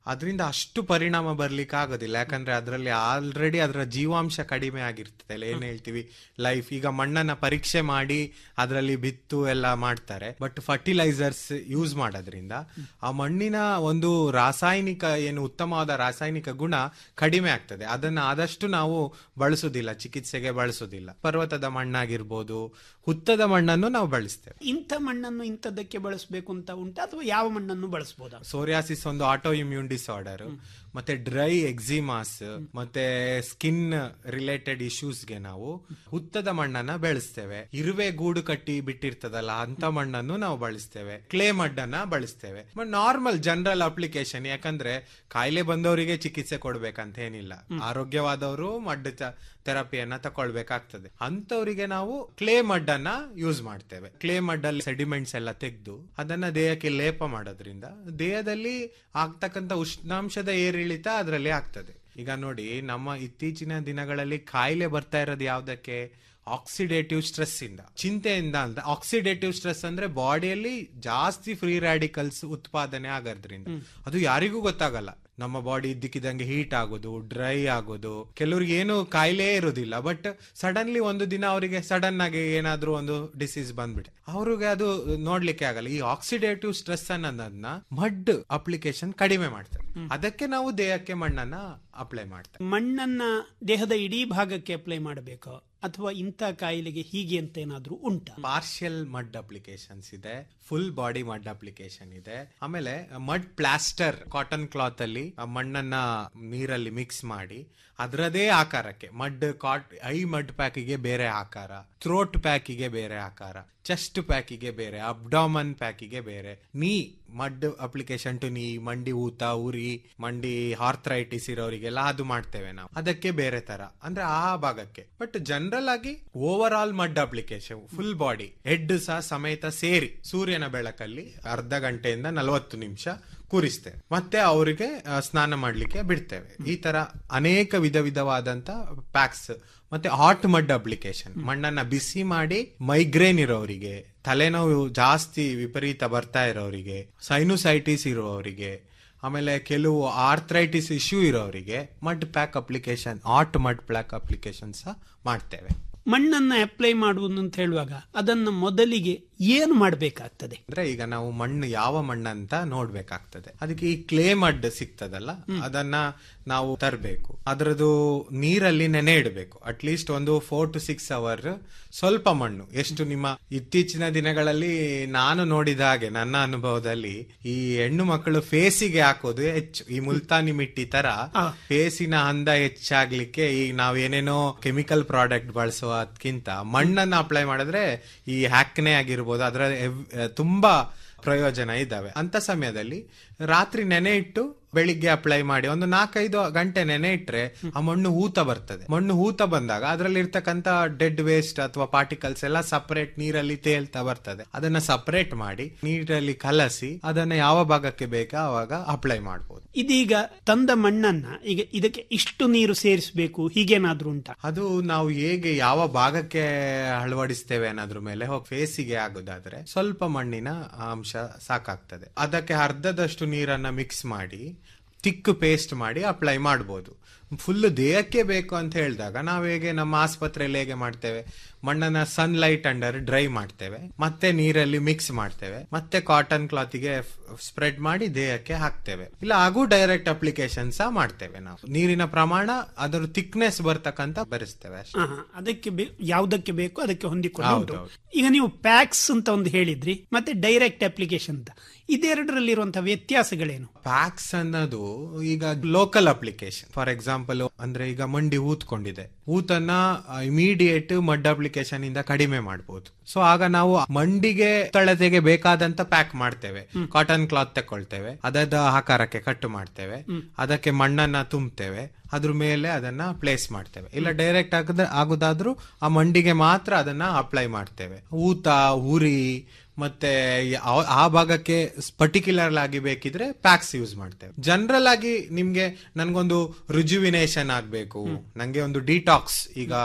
ಅದರಿಂದ ಅಷ್ಟು ಪರಿಣಾಮ ಬರ್ಲಿಕ್ಕೆ ಆಗೋದಿಲ್ಲ ಯಾಕಂದ್ರೆ ಅದರಲ್ಲಿ ಆಲ್ರೆಡಿ ಅದರ ಜೀವಾಂಶ ಕಡಿಮೆ ಆಗಿರ್ತದೆ ಅಲ್ಲ ಏನ್ ಹೇಳ್ತೀವಿ ಲೈಫ್ ಈಗ ಮಣ್ಣನ್ನ ಪರೀಕ್ಷೆ ಮಾಡಿ ಅದರಲ್ಲಿ ಬಿತ್ತು ಎಲ್ಲ ಮಾಡ್ತಾರೆ ಬಟ್ ಫರ್ಟಿಲೈಸರ್ಸ್ ಯೂಸ್ ಮಾಡೋದ್ರಿಂದ ಆ ಮಣ್ಣಿನ ಒಂದು ರಾಸಾಯನಿಕ ಏನು ಉತ್ತಮವಾದ ರಾಸಾಯನಿಕ ಗುಣ ಕಡಿಮೆ ಆಗ್ತದೆ ಅದನ್ನ ಆದಷ್ಟು ನಾವು ಬಳಸುದಿಲ್ಲ ಚಿಕಿತ್ಸೆಗೆ ಬಳಸುದಿಲ್ಲ ಪರ್ವತದ ಮಣ್ಣಾಗಿರ್ಬೋದು ಹುತ್ತದ ಮಣ್ಣನ್ನು ನಾವು ಬಳಸ್ತೇವೆ ಇಂಥ ಮಣ್ಣನ್ನು ಇಂಥದ್ದಕ್ಕೆ ಬಳಸಬೇಕು ಅಂತ ಉಂಟಾ ಅಥವಾ ಯಾವ ಮಣ್ಣನ್ನು ಬಳಸಬಹುದಾ ಸೋರಿಯಾಸಿಸ್ ಒಂದು ಆಟೋ ಇಮ್ಯೂನ್ ಡಿಸಾರ್ಡರ್ ಮತ್ತೆ ಡ್ರೈ ಎಕ್ಸಿಮಾಸ್ ಮತ್ತೆ ಸ್ಕಿನ್ ರಿಲೇಟೆಡ್ ಇಶ್ಯೂಸ್ಗೆ ನಾವು ಹುತ್ತದ ಮಣ್ಣನ್ನ ಬೆಳೆಸ್ತೇವೆ ಇರುವೆ ಗೂಡು ಕಟ್ಟಿ ಬಿಟ್ಟಿರ್ತದಲ್ಲ ಅಂತ ಮಣ್ಣನ್ನು ನಾವು ಬಳಸ್ತೇವೆ ಕ್ಲೇ ಮಣ್ಣನ್ನ ಬಳಸ್ತೇವೆ ನಾರ್ಮಲ್ ಜನರಲ್ ಅಪ್ಲಿಕೇಶನ್ ಯಾಕಂದ್ರೆ ಕಾಯಿಲೆ ಬಂದವರಿಗೆ ಚಿಕಿತ್ಸೆ ಕೊಡ್ಬೇಕಂತ ಏನಿಲ್ಲ ಆರೋಗ್ಯವಾದವರು ಮಡ್ ಥೆರಪಿಯನ್ನ ತಕೊಳ್ಬೇಕಾಗ್ತದೆ ಅಂತವರಿಗೆ ನಾವು ಕ್ಲೇ ಮಡ್ ಅನ್ನ ಯೂಸ್ ಮಾಡ್ತೇವೆ ಕ್ಲೇ ಮಡ್ ಅಲ್ಲಿ ಸೆಡಿಮೆಂಟ್ಸ್ ಎಲ್ಲ ತೆಗೆದು ಅದನ್ನ ದೇಹಕ್ಕೆ ಲೇಪ ಮಾಡೋದ್ರಿಂದ ದೇಹದಲ್ಲಿ ಆಗ್ತಕ್ಕಂಥ ಉಷ್ಣಾಂಶದ ಏರಿಳಿತ ಅದರಲ್ಲಿ ಆಗ್ತದೆ ಈಗ ನೋಡಿ ನಮ್ಮ ಇತ್ತೀಚಿನ ದಿನಗಳಲ್ಲಿ ಕಾಯಿಲೆ ಬರ್ತಾ ಇರೋದು ಯಾವ್ದಕ್ಕೆ ಆಕ್ಸಿಡೇಟಿವ್ ಸ್ಟ್ರೆಸ್ ಇಂದ ಚಿಂತೆಯಿಂದ ಅಂತ ಆಕ್ಸಿಡೇಟಿವ್ ಸ್ಟ್ರೆಸ್ ಅಂದ್ರೆ ಬಾಡಿಯಲ್ಲಿ ಜಾಸ್ತಿ ಫ್ರೀ ರ್ಯಾಡಿಕಲ್ಸ್ ಉತ್ಪಾದನೆ ಆಗೋದ್ರಿಂದ ಅದು ಯಾರಿಗೂ ಗೊತ್ತಾಗಲ್ಲ ನಮ್ಮ ಬಾಡಿ ಇದ್ದಕ್ಕಿದ್ದಂಗೆ ಹೀಟ್ ಆಗೋದು ಡ್ರೈ ಆಗೋದು ಕೆಲವ್ರಿಗೆ ಏನು ಕಾಯಿಲೆ ಇರೋದಿಲ್ಲ ಬಟ್ ಸಡನ್ಲಿ ಒಂದು ದಿನ ಅವರಿಗೆ ಸಡನ್ ಆಗಿ ಏನಾದ್ರೂ ಒಂದು ಡಿಸೀಸ್ ಬಂದ್ಬಿಟ್ಟೆ ಅವ್ರಿಗೆ ಅದು ನೋಡ್ಲಿಕ್ಕೆ ಆಗಲ್ಲ ಈ ಆಕ್ಸಿಡೇಟಿವ್ ಸ್ಟ್ರೆಸ್ ಅನ್ನೋದನ್ನ ಮಡ್ ಅಪ್ಲಿಕೇಶನ್ ಕಡಿಮೆ ಮಾಡ್ತಾರೆ ಅದಕ್ಕೆ ನಾವು ದೇಹಕ್ಕೆ ಮಣ್ಣನ್ನ ಅಪ್ಲೈ ಮಾಡ್ತೇವೆ ಮಣ್ಣನ್ನ ದೇಹದ ಇಡೀ ಭಾಗಕ್ಕೆ ಅಪ್ಲೈ ಮಾಡಬೇಕು ಅಥವಾ ಇಂಥ ಕಾಯಿಲೆಗೆ ಹೀಗೆ ಅಂತ ಏನಾದ್ರೂ ಉಂಟಾ ಪಾರ್ಷಿಯಲ್ ಮಡ್ ಅಪ್ಲಿಕೇಶನ್ಸ್ ಇದೆ ಫುಲ್ ಬಾಡಿ ಮಡ್ ಅಪ್ಲಿಕೇಶನ್ ಇದೆ ಆಮೇಲೆ ಮಡ್ ಪ್ಲಾಸ್ಟರ್ ಕಾಟನ್ ಕ್ಲಾತ್ ಅಲ್ಲಿ ಆ ಮಣ್ಣನ್ನ ನೀರಲ್ಲಿ ಮಿಕ್ಸ್ ಮಾಡಿ ಅದರದೇ ಆಕಾರಕ್ಕೆ ಮಡ್ ಕಾಟ್ ಐ ಮಡ್ ಪ್ಯಾಕಿಗೆ ಬೇರೆ ಆಕಾರ ಥ್ರೋಟ್ ಪ್ಯಾಕಿಗೆ ಬೇರೆ ಆಕಾರ ಚೆಸ್ಟ್ ಪ್ಯಾಕಿಗೆ ಬೇರೆ ಅಬ್ಡಾಮನ್ ಪ್ಯಾಕಿಗೆ ಬೇರೆ ನೀ ಮಡ್ ಅಪ್ಲಿಕೇಶನ್ ಟು ನೀ ಮಂಡಿ ಊತ ಉರಿ ಮಂಡಿ ಹಾರ್ಥರೈಟಿಸ್ ಇರೋರಿಗೆಲ್ಲ ಅದು ಮಾಡ್ತೇವೆ ನಾವು ಅದಕ್ಕೆ ಬೇರೆ ತರ ಅಂದ್ರೆ ಆ ಭಾಗಕ್ಕೆ ಬಟ್ ಜನರಲ್ ಆಗಿ over all mud application full body head ಸಹ ಸಮೇತ ಸೇರಿ ಸೂರ್ಯನ ಬೆಳಕಲ್ಲಿ ಅರ್ಧ ಗಂಟೆಯಿಂದ ನಲವತ್ತು ನಿಮಿಷ ಕೂರಿಸ್ತೇವೆ ಮತ್ತೆ ಅವರಿಗೆ ಆ, ಸ್ನಾನ ಮಾಡ್ಲಿಕ್ಕೆ ಬಿಡ್ತೇವೆ ಈ ತರ ಅನೇಕ ವಿಧ ವಿಧವಾದಂತ ಪ್ಯಾಕ್ಸ್ ಮತ್ತೆ ಹಾಟ್ ಮಡ್ ಅಪ್ಲಿಕೇಶನ್ ಮಣ್ಣನ್ನ ಬಿಸಿ ಮಾಡಿ ಮೈಗ್ರೇನ್ ಇರೋರಿಗೆ ತಲೆನೋವು ಜಾಸ್ತಿ ವಿಪರೀತ ಬರ್ತಾ ಇರೋರಿಗೆ ಸೈನುಸೈಟಿಸ್ ಇರೋರಿಗೆ ಆಮೇಲೆ ಕೆಲವು ಆರ್ಥ್ರೈಟಿಸ್ ಇಶ್ಯೂ ಇರೋರಿಗೆ mud pack application hot mud pack application ಸಹ ಮಾಡ್ತೇವೆ ಮಣ್ಣನ್ನ ಅಪ್ಲೈ ಮಾಡುವುದು ಅಂತ ಹೇಳುವಾಗ ಅದನ್ನ ಮೊದಲಿಗೆ ಏನು ಮಾಡಬೇಕಾಗ್ತದೆ ಅಂದ್ರೆ ಈಗ ನಾವು ಮಣ್ಣು ಯಾವ ಮಣ್ಣಂತ ನೋಡ್ಬೇಕಾಗ್ತದೆ ಅದಕ್ಕೆ ಈ ಕ್ಲೇ ಮಡ್ ಸಿಗ್ತದಲ್ಲ ಅದನ್ನ ನಾವು ತರಬೇಕು ಅದರದ್ದು ನೀರಲ್ಲಿ ನೆನೆ ಇಡಬೇಕು ಅಟ್ಲೀಸ್ಟ್ ಒಂದು ಫೋರ್ ಟು ಸಿಕ್ಸ್ ಅವರ್ ಸ್ವಲ್ಪ ಮಣ್ಣು ಎಷ್ಟು ನಿಮ್ಮ ಇತ್ತೀಚಿನ ದಿನಗಳಲ್ಲಿ ನಾನು ನೋಡಿದ ಹಾಗೆ ನನ್ನ ಅನುಭವದಲ್ಲಿ ಈ ಹೆಣ್ಣು ಮಕ್ಕಳು ಫೇಸಿಗೆ ಹಾಕೋದು ಹೆಚ್ಚು ಈ ಮುಲ್ತಾನಿ ಮಿಟ್ಟಿ ತರ ಫೇಸಿನ ಅಂದ ಹೆಚ್ಚಾಗ್ಲಿಕ್ಕೆ ಈಗ ನಾವ್ ಏನೇನೋ ಕೆಮಿಕಲ್ ಪ್ರಾಡಕ್ಟ್ ಬಳಸುವದಕ್ಕಿಂತ ಮಣ್ಣನ್ನ ಅಪ್ಲೈ ಮಾಡಿದ್ರೆ ಈ ಹ್ಯಾಕ್ನೆ ಆಗಿರ್ಬೋದು ಅದರ ಎವ್- ತುಂಬಾ ಪ್ರಯೋಜನ ಇದ್ದಾವೆ ಅಂತ ಸಮಯದಲ್ಲಿ ರಾತ್ರಿ ನೆನೆ ಇಟ್ಟು ಬೆಳಿಗ್ಗೆ ಅಪ್ಲೈ ಮಾಡಿ ಒಂದು ನಾಲ್ಕೈದು ಗಂಟೆ ನೆನೆ ಇಟ್ರೆ ಆ ಮಣ್ಣು ಊತ ಬರ್ತದೆ ಮಣ್ಣು ಊತ ಬಂದಾಗ ಅದರಲ್ಲಿ ಇರ್ತಕ್ಕಂತ ಡೆಡ್ ವೇಸ್ಟ್ ಅಥವಾ ಪಾರ್ಟಿಕಲ್ಸ್ ಎಲ್ಲ ಸಪರೇಟ್ ನೀರಲ್ಲಿ ತೇಲ್ತಾ ಬರ್ತದೆ ಅದನ್ನ ಸಪರೇಟ್ ಮಾಡಿ ನೀರಲ್ಲಿ ಕಲಸಿ ಅದನ್ನ ಯಾವ ಭಾಗಕ್ಕೆ ಬೇಕಾ ಅವಾಗ ಅಪ್ಲೈ ಮಾಡಬಹುದು ಇದೀಗ ತಂದ ಮಣ್ಣನ್ನ ಈಗ ಇದಕ್ಕೆ ಇಷ್ಟು ನೀರು ಸೇರಿಸಬೇಕು ಹೀಗೇನಾದ್ರೂ ಉಂಟಾ ಅದು ನಾವು ಹೇಗೆ ಯಾವ ಭಾಗಕ್ಕೆ ಅಳವಡಿಸ್ತೇವೆ ಅನ್ನೋದ್ರ ಮೇಲೆ ಹೋಗಿ ಫೇಸಿಗೆ ಆಗೋದಾದ್ರೆ ಸ್ವಲ್ಪ ಮಣ್ಣಿನ ಅಂಶ ಸಾಕಾಗ್ತದೆ ಅದಕ್ಕೆ ಅರ್ಧದಷ್ಟು ನೀರನ್ನ ಮಿಕ್ಸ್ ಮಾಡಿ ತಿಕ್ ಪೇಸ್ಟ್ ಮಾಡಿ ಅಪ್ಲೈ ಮಾಡ್ಬೋದು ಫುಲ್ ದೇಹಕ್ಕೆ ಬೇಕು ಅಂತ ಹೇಳಿದಾಗ ನಾವು ಹೇಗೆ ನಮ್ಮ ಆಸ್ಪತ್ರೆಯಲ್ಲಿ ಹೇಗೆ ಮಾಡ್ತೇವೆ ಮಣ್ಣನ್ನ ಸನ್ಲೈಟ್ ಅಂಡರ್ ಡ್ರೈ ಮಾಡ್ತೇವೆ ಮತ್ತೆ ನೀರಲ್ಲಿ ಮಿಕ್ಸ್ ಮಾಡ್ತೇವೆ ಮತ್ತೆ ಕಾಟನ್ ಕ್ಲಾತಿಗೆ ಸ್ಪ್ರೆಡ್ ಮಾಡಿ ದೇಹಕ್ಕೆ ಹಾಕ್ತೇವೆ ಇಲ್ಲ ಹಾಗೂ ಡೈರೆಕ್ಟ್ ಅಪ್ಲಿಕೇಶನ್ ಸಹ ಮಾಡ್ತೇವೆ ನಾವು ನೀರಿನ ಪ್ರಮಾಣ ಅದರ ಥಿಕ್ನೆಸ್ ಬರ್ತಕ್ಕಂತ ಬೆರೆಸ್ತೇವೆ ಅಷ್ಟೇ ಆಹಾ, ಅದಕ್ಕೆ ಬೇ- ಯಾವ್ದಕ್ಕೆ ಬೇಕು ಅದಕ್ಕೆ ಹೊಂದಿಕೊಂಡು ಹೌದು, ಉಂಟು ಹೌದು. ಈಗ ನೀವು ಪ್ಯಾಕ್ಸ್ ಅಂತ ಒಂದು ಹೇಳಿದ್ರಿ ಮತ್ತೆ ಡೈರೆಕ್ಟ್ ಅಪ್ಲಿಕೇಶನ್ ಅಂತ ಇದೆರಡರಲ್ಲಿರುವಂತಹ ವ್ಯತ್ಯಾಸಗಳೇನು ಪ್ಯಾಕ್ಸ್ ಅನ್ನೋದು ಈಗ ಲೋಕಲ್ ಅಪ್ಲಿಕೇಶನ್ ಫಾರ್ ಎಕ್ಸಾಂಪಲ್ ಅಂದ್ರೆ ಈಗ ಮಂಡಿ ಊತ್ಕೊಂಡಿದೆ ಊತನ್ನ ಇಮಿಡಿಯೇಟ್ ಮಡ್ ಅಪ್ಲಿಕೇಶನ್ ಇಂದ ಕಡಿಮೆ ಮಾಡಬಹುದು ಸೊ ಆಗ ನಾವು ಮಂಡಿಗೆ ತಳತೆಗೆ ಬೇಕಾದಂತ ಪ್ಯಾಕ್ ಮಾಡ್ತೇವೆ ಕಾಟನ್ ಕ್ಲಾತ್ ತಕೊಳ್ತೇವೆ ಅದದ ಆಕಾರಕ್ಕೆ ಕಟ್ ಮಾಡ್ತೇವೆ ಅದಕ್ಕೆ ಮಣ್ಣನ್ನ ತುಂಬ್ತೇವೆ ಅದ್ರ ಮೇಲೆ ಅದನ್ನ ಪ್ಲೇಸ್ ಮಾಡ್ತೇವೆ ಇಲ್ಲ ಡೈರೆಕ್ಟ್ ಆಗದ ಆಗುದಾದ್ರೂ ಆ ಮಂಡಿಗೆ ಮಾತ್ರ ಅದನ್ನ ಅಪ್ಲೈ ಮಾಡ್ತೇವೆ ಊತ ಉರಿ ಮತ್ತೆ ಯಾವ- ಆ ಭಾಗಕ್ಕೆ ಪರ್ಟಿಕ್ಯುಲರ್ ಆಗಿ ಬೇಕಿದ್ರೆ ಪ್ಯಾಕ್ಸ್ ಯೂಸ್ ಮಾಡ್ತೇವೆ ಜನರಲ್ ಆಗಿ ನಿಮ್ಗೆ ನನ್ಗೊಂದು ರುಜುವಿನೇಷನ್ ಆಗ್ಬೇಕು ನಂಗೆ ಒಂದು ಡಿಟಾಕ್ಸ್ ಈಗ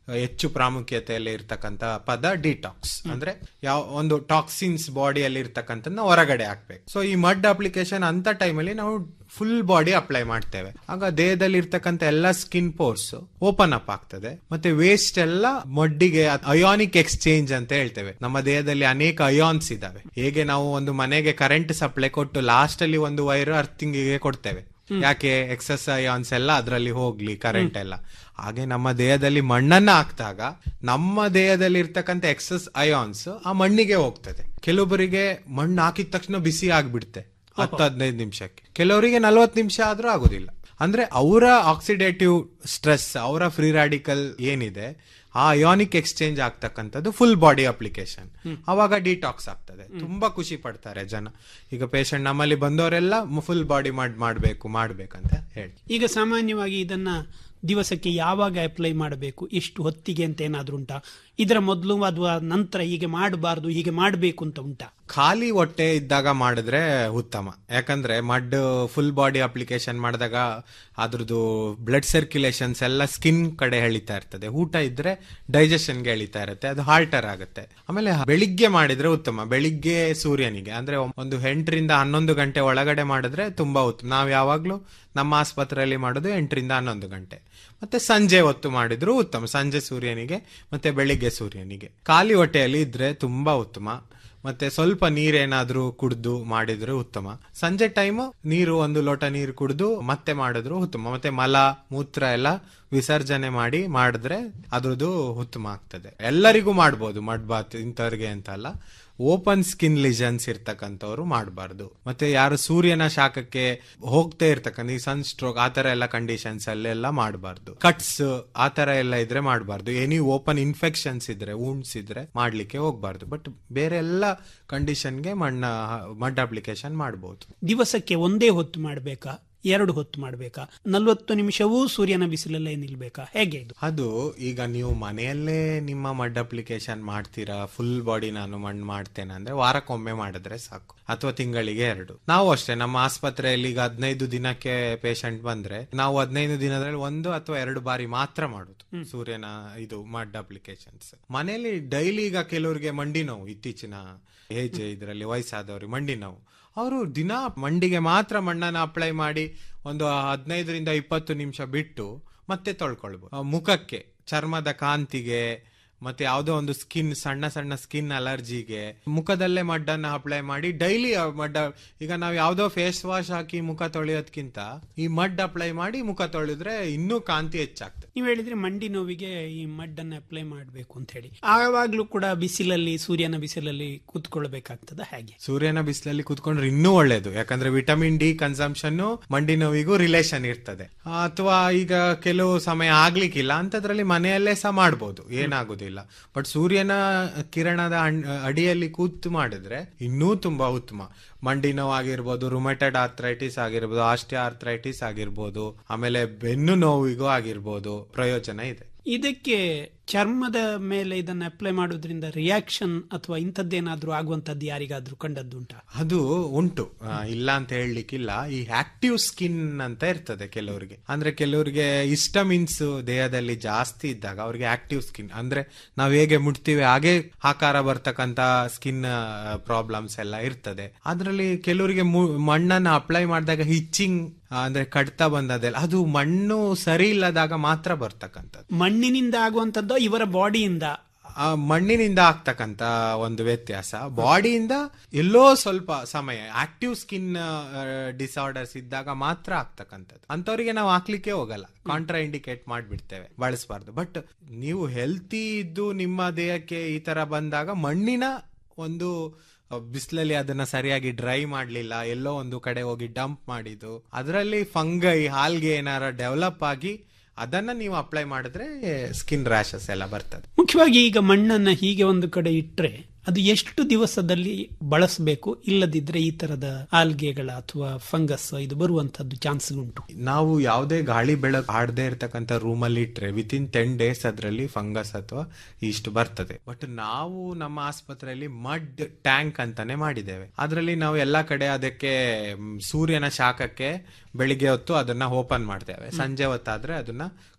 ಹೆಚ್ಚು ಪ್ರಾಮುಖ್ಯತೆಯಲ್ಲಿ ಇರ್ತಕ್ಕಂತ ಪದ ಡಿಟಾಕ್ಸ್ ಅಂದ್ರೆ ಯಾವ ಒಂದು ಟಾಕ್ಸಿನ್ಸ್ ಬಾಡಿಯಲ್ಲಿ ಇರ್ತಕ್ಕಂಥದ್ದನ್ನ ಹೊರಗಡೆ ಹಾಕ್ಬೇಕು ಸೊ ಈ ಮಡ್ ಅಪ್ಲಿಕೇಶನ್ ಅಂತ ಟೈಮಲ್ಲಿ ನಾವು ಫುಲ್ ಬಾಡಿ ಅಪ್ಲೈ ಮಾಡ್ತೇವೆ ಆಗ ದೇಹದಲ್ಲಿ ಇರ್ತಕ್ಕಂಥ ಎಲ್ಲ ಸ್ಕಿನ್ ಪೋರ್ಸ್ ಓಪನ್ ಅಪ್ ಆಗ್ತದೆ ಮತ್ತೆ ವೇಸ್ಟ್ ಎಲ್ಲ ಮಡ್ಡಿಗೆ ಅಯಾನಿಕ್ ಎಕ್ಸ್ಚೇಂಜ್ ಅಂತ ಹೇಳ್ತೇವೆ ನಮ್ಮ ದೇಹದಲ್ಲಿ ಅನೇಕ ಅಯಾನ್ಸ್ ಇದಾವೆ ಹೇಗೆ ನಾವು ಒಂದು ಮನೆಗೆ ಕರೆಂಟ್ ಸಪ್ಲೈ ಕೊಟ್ಟು ಲಾಸ್ಟ್ ಅಲ್ಲಿ ಒಂದು ವೈರ್ ಅರ್ಥಿಂಗಿಗೆ ಕೊಡ್ತೇವೆ ಯಾಕೆ ಎಕ್ಸಸ್ ಅಯಾನ್ಸ್ ಎಲ್ಲ ಅದರಲ್ಲಿ ಹೋಗ್ಲಿ ಕರೆಂಟ್ ಎಲ್ಲ ಹಾಗೆ ನಮ್ಮ ದೇಹದಲ್ಲಿ ಮಣ್ಣನ್ನ ಹಾಕ್ದಾಗ ನಮ್ಮ ದೇಹದಲ್ಲಿ ಇರ್ತಕ್ಕಂಥ ಎಕ್ಸಸ್ ಅಯಾನ್ಸ್ ಆ ಮಣ್ಣಿಗೆ ಹೋಗ್ತದೆ ಕೆಲವೊಬ್ಬರಿಗೆ ಮಣ್ಣು ಹಾಕಿದ ತಕ್ಷಣ ಬಿಸಿ ಆಗ್ಬಿಡುತ್ತೆ ಹತ್ತು ಹದಿನೈದು ನಿಮಿಷಕ್ಕೆ ಕೆಲವರಿಗೆ ನಲ್ವತ್ತು ನಿಮಿಷ ಆದ್ರೂ ಆಗೋದಿಲ್ಲ ಅಂದ್ರೆ ಅವರ ಆಕ್ಸಿಡೇಟಿವ್ ಸ್ಟ್ರೆಸ್ ಅವರ ಫ್ರೀ ರಾಡಿಕಲ್ ಏನಿದೆ ಆ ಅಯಾನಿಕ್ ಎಕ್ಸ್ಚೇಂಜ್ ಆಗ್ತಕ್ಕಂಥದ್ದು ಫುಲ್ ಬಾಡಿ ಅಪ್ಲಿಕೇಶನ್ ಅವಾಗ ಡಿಟಾಕ್ಸ್ ಆಗ್ತದೆ ತುಂಬಾ ಖುಷಿ ಪಡ್ತಾರೆ ಜನ ಈಗ ಪೇಷಂಟ್ ನಮ್ಮಲ್ಲಿ ಬಂದವರೆಲ್ಲ ಫುಲ್ ಬಾಡಿ ಮಾಡ್ ಮಾಡ್ಬೇಕು ಮಾಡ್ಬೇಕಂತ ಹೇಳಿ ಈಗ ಸಾಮಾನ್ಯವಾಗಿ ಇದನ್ನ ದಿವಸಕ್ಕೆ ಯಾವಾಗ ಅಪ್ಲೈ ಮಾಡಬೇಕು ಎಷ್ಟು ಹೊತ್ತಿಗೆ ಅಂತ ಏನಾದ್ರೂ ಉಂಟಾ ಇದರ ಮೊದಲು ಅಥವಾ ನಂತರ ಹೀಗೆ ಮಾಡಬಾರ್ದು ಹೀಗೆ ಮಾಡಬೇಕು ಅಂತ ಉಂಟಾ ಖಾಲಿ ಹೊಟ್ಟೆ ಇದ್ದಾಗ ಮಾಡಿದ್ರೆ ಉತ್ತಮ ಯಾಕಂದ್ರೆ ಮಡ್ ಫುಲ್ ಬಾಡಿ ಅಪ್ಲಿಕೇಶನ್ ಮಾಡಿದಾಗ ಅದ್ರದ್ದು ಬ್ಲಡ್ ಸರ್ಕ್ಯುಲೇಷನ್ಸ್ ಎಲ್ಲ ಸ್ಕಿನ್ ಕಡೆ ಎಳಿತಾ ಇರ್ತದೆ ಊಟ ಇದ್ರೆ ಡೈಜೆಷನ್ಗೆ ಎಳಿತಾ ಇರುತ್ತೆ ಅದು ಹಾಲ್ಟರ್ ಆಗುತ್ತೆ ಆಮೇಲೆ ಬೆಳಿಗ್ಗೆ ಮಾಡಿದ್ರೆ ಉತ್ತಮ ಬೆಳಿಗ್ಗೆ ಸೂರ್ಯನಿಗೆ ಅಂದ್ರೆ ಒಂದು ಎಂಟರಿಂದ ಹನ್ನೊಂದು ಗಂಟೆ ಒಳಗಡೆ ಮಾಡಿದ್ರೆ ತುಂಬಾ ಉತ್ತಮ ನಾವು ಯಾವಾಗ್ಲೂ ನಮ್ಮ ಆಸ್ಪತ್ರೆಯಲ್ಲಿ ಮಾಡೋದು ಎಂಟರಿಂದ ಹನ್ನೊಂದು ಗಂಟೆ ಮತ್ತೆ ಸಂಜೆ ಹೊತ್ತು ಮಾಡಿದ್ರು ಉತ್ತಮ ಸಂಜೆ ಸೂರ್ಯನಿಗೆ ಮತ್ತೆ ಬೆಳಿಗ್ಗೆ ಸೂರ್ಯನಿಗೆ ಖಾಲಿ ಹೊಟ್ಟೆಯಲ್ಲಿ ಇದ್ರೆ ತುಂಬಾ ಉತ್ತಮ ಮತ್ತೆ ಸ್ವಲ್ಪ ನೀರೇನಾದ್ರೂ ಕುಡ್ದು ಮಾಡಿದ್ರೆ ಉತ್ತಮ ಸಂಜೆ ಟೈಮ್ ನೀರು ಒಂದು ಲೋಟ ನೀರು ಕುಡಿದು ಮತ್ತೆ ಮಾಡಿದ್ರು ಉತ್ತಮ ಮತ್ತೆ ಮಲ ಮೂತ್ರ ಎಲ್ಲ ವಿಸರ್ಜನೆ ಮಾಡಿ ಮಾಡಿದ್ರೆ ಅದ್ರದ್ದು ಉತ್ತಮ ಆಗ್ತದೆ ಎಲ್ಲರಿಗೂ ಮಾಡ್ಬೋದು ಮಡ್ ಬಾತ್ ಇಂಥವ್ರಿಗೆ ಅಂತ ಅಲ್ಲ ಓಪನ್ ಸ್ಕಿನ್ ಲಿಜನ್ಸ್ ಇರ್ತಕ್ಕಂಥವ್ರು ಮಾಡಬಾರ್ದು ಮತ್ತೆ ಯಾರು ಸೂರ್ಯನ ಶಾಖಕ್ಕೆ ಹೋಗ್ತಾ ಇರ್ತಕ್ಕಂಥ ಈ ಸನ್ ಸ್ಟ್ರೋಕ್ ಆ ತರ ಎಲ್ಲ ಕಂಡೀಷನ್ಸ್ ಅಲ್ಲೆಲ್ಲ ಮಾಡಬಾರ್ದು ಕಟ್ಸ್ ಆ ತರ ಎಲ್ಲ ಇದ್ರೆ ಮಾಡಬಾರ್ದು ಎನಿ ಓಪನ್ ಇನ್ಫೆಕ್ಷನ್ಸ್ ಇದ್ರೆ ವುಂಡ್ಸ್ ಇದ್ರೆ ಮಾಡ್ಲಿಕ್ಕೆ ಹೋಗ್ಬಾರ್ದು ಬಟ್ ಬೇರೆ ಎಲ್ಲ ಕಂಡೀಷನ್ಗೆ ಮಣ್ಣ ಮಡ್ ಅಪ್ಲಿಕೇಶನ್ ಮಾಡಬಹುದು ದಿವಸಕ್ಕೆ ಒಂದೇ ಹೊತ್ತು ಮಾಡಬೇಕಾ ಎರಡು ಹೊತ್ತು ಮಾಡಬೇಕಾ ನಲ್ವತ್ತು ನಿಮಿಷವೂ ಸೂರ್ಯನ ಬಿಸಿಲಲ್ಲೇ ನಿಲ್ಬೇಕಾ ಹೇಗೆ ಇದು ಅದು ಈಗ ನೀವು ಮನೆಯಲ್ಲೇ ನಿಮ್ಮ ಮಡ್ ಅಪ್ಲಿಕೇಶನ್ ಮಾಡ್ತೀರಾ ಫುಲ್ ಬಾಡಿ ನಾನು ಮಣ್ಣು ಮಾಡ್ತೇನೆ ಅಂದ್ರೆ ವಾರಕ್ಕೊಮ್ಮೆ ಮಾಡಿದ್ರೆ ಸಾಕು ಅಥವಾ ತಿಂಗಳಿಗೆ ಎರಡು ನಾವು ಅಷ್ಟೇ ನಮ್ಮ ಆಸ್ಪತ್ರೆಯಲ್ಲಿ ಈಗ ಹದಿನೈದು ದಿನಕ್ಕೆ ಪೇಷಂಟ್ ಬಂದ್ರೆ ನಾವು ಹದಿನೈದು ದಿನದಲ್ಲಿ ಒಂದು ಅಥವಾ ಎರಡು ಬಾರಿ ಮಾತ್ರ ಮಾಡುದು ಸೂರ್ಯನ ಇದು ಮಡ್ ಅಪ್ಲಿಕೇಶನ್ಸ್ ಮನೆಯಲ್ಲಿ ಡೈಲಿ ಈಗ ಕೆಲವರಿಗೆ ಮಂಡಿ ನೋವು ಇತ್ತೀಚಿನ ಏಜ್ ಇದರಲ್ಲಿ ವಯಸ್ಸಾದವ್ರಿಗೆ ಮಂಡಿ ನೋವು ಅವರು ದಿನ ಮಂಡಿಗೆ ಮಾತ್ರ ಮಣ್ಣನ್ನು ಅಪ್ಲೈ ಮಾಡಿ ಒಂದು ಹದಿನೈದರಿಂದ ಇಪ್ಪತ್ತು ನಿಮಿಷ ಬಿಟ್ಟು ಮತ್ತೆ ತೊಳ್ಕೊಳ್ಬೋದು ಆ, ಮುಖಕ್ಕೆ ಚರ್ಮದ ಕಾಂತಿಗೆ ಮತ್ತೆ ಯಾವುದೋ ಒಂದು ಸ್ಕಿನ್ ಸಣ್ಣ ಸಣ್ಣ ಸ್ಕಿನ್ ಅಲರ್ಜಿಗೆ ಮುಖದಲ್ಲೇ ಮಡ್ಡನ್ನ ಅಪ್ಲೈ ಮಾಡಿ ಡೈಲಿ ಮಡ್ಡ ಈಗ ನಾವು ಯಾವುದೋ ಫೇಸ್ ವಾಶ್ ಹಾಕಿ ಮುಖ ತೊಳೆಯೋದ್ಕಿಂತ ಈ ಮಡ್ ಅಪ್ಲೈ ಮಾಡಿ ಮುಖ ತೊಳೆದ್ರೆ ಇನ್ನೂ ಕಾಂತಿ ಹೆಚ್ಚಾಗ್ತದೆ ನೀವು ಹೇಳಿದ್ರೆ ಮಂಡಿ ನೋವಿಗೆ ಈ ಮಡ್ಡನ್ನ ಅಪ್ಲೈ ಮಾಡಬೇಕು ಅಂತ ಹೇಳಿ ಆವಾಗ್ಲೂ ಕೂಡ ಬಿಸಿಲಲ್ಲಿ ಸೂರ್ಯನ ಬಿಸಿಲಲ್ಲಿ ಕೂತ್ಕೊಳ್ಬೇಕಾಗ್ತದ ಹೇಗೆ ಸೂರ್ಯನ ಬಿಸಿಲಲ್ಲಿ ಕೂತ್ಕೊಂಡ್ರೆ ಇನ್ನೂ ಒಳ್ಳೇದು ಯಾಕಂದ್ರೆ ವಿಟಮಿನ್ ಡಿ ಕನ್ಸಂಪ್ಷನ್ ಮಂಡಿ ನೋವಿಗೂ ರಿಲೇಷನ್ ಇರ್ತದೆ ಅಥವಾ ಈಗ ಕೆಲವು ಸಮಯ ಆಗ್ಲಿಕ್ಕಿಲ್ಲ ಅಂತದ್ರಲ್ಲಿ ಮನೆಯಲ್ಲೇ ಸಹ ಮಾಡ್ಬೋದು ಏನಾಗುದಿಲ್ಲ ಬಟ್ ಸೂರ್ಯನ ಕಿರಣದ ಅಣ್- ಅಡಿಯಲ್ಲಿ ಕೂತು ಮಾಡಿದ್ರೆ ಇನ್ನೂ ತುಂಬಾ ಉತ್ತಮ ಮಂಡಿ ನೋವು ಆಗಿರ್ಬೋದು ರುಮೆಟೆಡ್ ಆರ್ಥ್ರೈಟಿಸ್ ಆಗಿರ್ಬೋದು ಆಸ್ಟಿಯಾ ಆರ್ಥ್ರೈಟಿಸ್ ಆಗಿರ್ಬೋದು ಆಮೇಲೆ ಬೆನ್ನು ನೋವಿಗೂ ಆಗಿರ್ಬೋದು ಪ್ರಯೋಜನ ಇದೆ ಇದಕ್ಕೆ ಚರ್ಮದ ಮೇಲೆ ಇದನ್ನ ಅಪ್ಲೈ ಮಾಡೋದ್ರಿಂದ ರಿಯಾಕ್ಷನ್ ಅಥವಾ ಇಂಥದ್ದೇನಾದ್ರೂ ಆಗುವಂತದ್ದು ಯಾರಿಗಾದ್ರೂ ಕಂಡದ್ದುಂಟಾ ಅದು ಉಂಟು ಆ, ಇಲ್ಲ ಅಂತ ಹೇಳಲಿಕ್ಕಿಲ್ಲ ಈ ಆಕ್ಟಿವ್ ಸ್ಕಿನ್ ಅಂತ ಇರ್ತದೆ ಕೆಲವರಿಗೆ ಅಂದ್ರೆ ಕೆಲವರಿಗೆ ಇಸ್ಟಮಿನ್ಸ್ ದೇಹದಲ್ಲಿ ಜಾಸ್ತಿ ಇದ್ದಾಗ ಅವ್ರಿಗೆ ಆಕ್ಟಿವ್ ಸ್ಕಿನ್ ಅಂದ್ರೆ ನಾವ್ ಹೇಗೆ ಮುಟ್ತೀವಿ ಹಾಗೆ ಆಕಾರ ಬರ್ತಕ್ಕಂತ ಸ್ಕಿನ್ ಪ್ರಾಬ್ಲಮ್ಸ್ ಎಲ್ಲ ಇರ್ತದೆ ಅದ್ರಲ್ಲಿ ಕೆಲವರಿಗೆ ಮು- ಮಣ್ಣನ್ನ ಅಪ್ಲೈ ಮಾಡಿದಾಗ ಹಿಚ್ಚಿಂಗ್ ಅಂದ್ರೆ ಕಡ್ತಾ ಬಂದದೆಲ್ಲ ಅದು ಮಣ್ಣು ಸರಿ ಇಲ್ಲದಾಗ ಮಾತ್ರ ಬರ್ತಕ್ಕಂಥದ್ದು ಮಣ್ಣಿನಿಂದ ಆಗುವಂತದ್ದು ಇವರ ಬಾಡಿಯಿಂದ ಆ ಮಣ್ಣಿನಿಂದ ಆಗ್ತಕ್ಕಂತ ಒಂದು ವ್ಯತ್ಯಾಸ ಬಾಡಿಯಿಂದ ಎಲ್ಲೋ ಸ್ವಲ್ಪ ಸಮಯ ಆಕ್ಟಿವ್ ಸ್ಕಿನ್ ಡಿಸಾರ್ಡರ್ಸ್ ಇದ್ದಾಗ ಮಾತ್ರ ಆಗ್ತಕ್ಕಂಥದ್ದು ಅಂತವರಿಗೆ ನಾವು ಹಾಕ್ಲಿಕ್ಕೆ ಹೋಗಲ್ಲ ಕಾಂಟ್ರಾ ಇಂಡಿಕೇಟ್ ಮಾಡ್ಬಿಡ್ತೇವೆ ಬಳಸಬಾರ್ದು ಬಟ್ ನೀವು ಹೆಲ್ತಿ ಇದ್ದು ನಿಮ್ಮ ದೇಹಕ್ಕೆ ಈ ತರ ಬಂದಾಗ ಮಣ್ಣಿನ ಒಂದು ಬಿಸಿಲಲ್ಲಿ ಅದನ್ನ ಸರಿಯಾಗಿ ಡ್ರೈ ಮಾಡ್ಲಿಲ್ಲ ಎಲ್ಲೋ ಒಂದು ಕಡೆ ಹೋಗಿ ಡಂಪ್ ಮಾಡಿದ್ದು ಅದರಲ್ಲಿ ಫಂಗೈ ಹಾಲ್ಗೆ ಏನಾರ ಡೆವಲಪ್ ಆಗಿ ಅದನ್ನ ನೀವು ಅಪ್ಲೈ ಮಾಡಿದ್ರೆ ಸ್ಕಿನ್ ರ್ಯಾಶಸ್ ಎಲ್ಲ ಬರ್ತದೆ ಮುಖ್ಯವಾಗಿ ಈಗ ಮಣ್ಣನ್ನ ಹೀಗೆ ಒಂದು ಕಡೆ ಇಟ್ರೆ ಅದು ಎಷ್ಟು ದಿವಸದಲ್ಲಿ ಬಳಸಬೇಕು ಇಲ್ಲದಿದ್ರೆ ಈ ತರದ ಆಲ್ಗೆಗಳ ಅಥವಾ ಫಂಗಸ್ ಇದು ಬರುವಂತದ್ದು ಚಾನ್ಸ್ ಉಂಟು ನಾವು ಯಾವುದೇ ಗಾಳಿ ಬೆಳಕು ಆಡದೆ ಇರ್ತಕ್ಕಂಥ ರೂಮಲ್ಲಿ ಇಟ್ರೆ ವಿತ್ ಇನ್ ಟೆನ್ ಡೇಸ್ ಅದರಲ್ಲಿ ಫಂಗಸ್ ಅಥವಾ ಇಷ್ಟು ಬರ್ತದೆ ಬಟ್ ನಾವು ನಮ್ಮ ಆಸ್ಪತ್ರೆಯಲ್ಲಿ ಮಡ್ ಟ್ಯಾಂಕ್ ಅಂತಾನೆ ಮಾಡಿದ್ದೇವೆ ಅದರಲ್ಲಿ ನಾವು ಎಲ್ಲಾ ಕಡೆ ಅದಕ್ಕೆ ಮ್, ಸೂರ್ಯನ ಶಾಖಕ್ಕೆ ಬೆಳಿಗ್ಗೆ ಹೊತ್ತು ಅದನ್ನ ಓಪನ್ ಮಾಡ್ತೇವೆ ಸಂಜೆ ಹೊತ್ತಾದ್ರೆ ಅದನ್ನ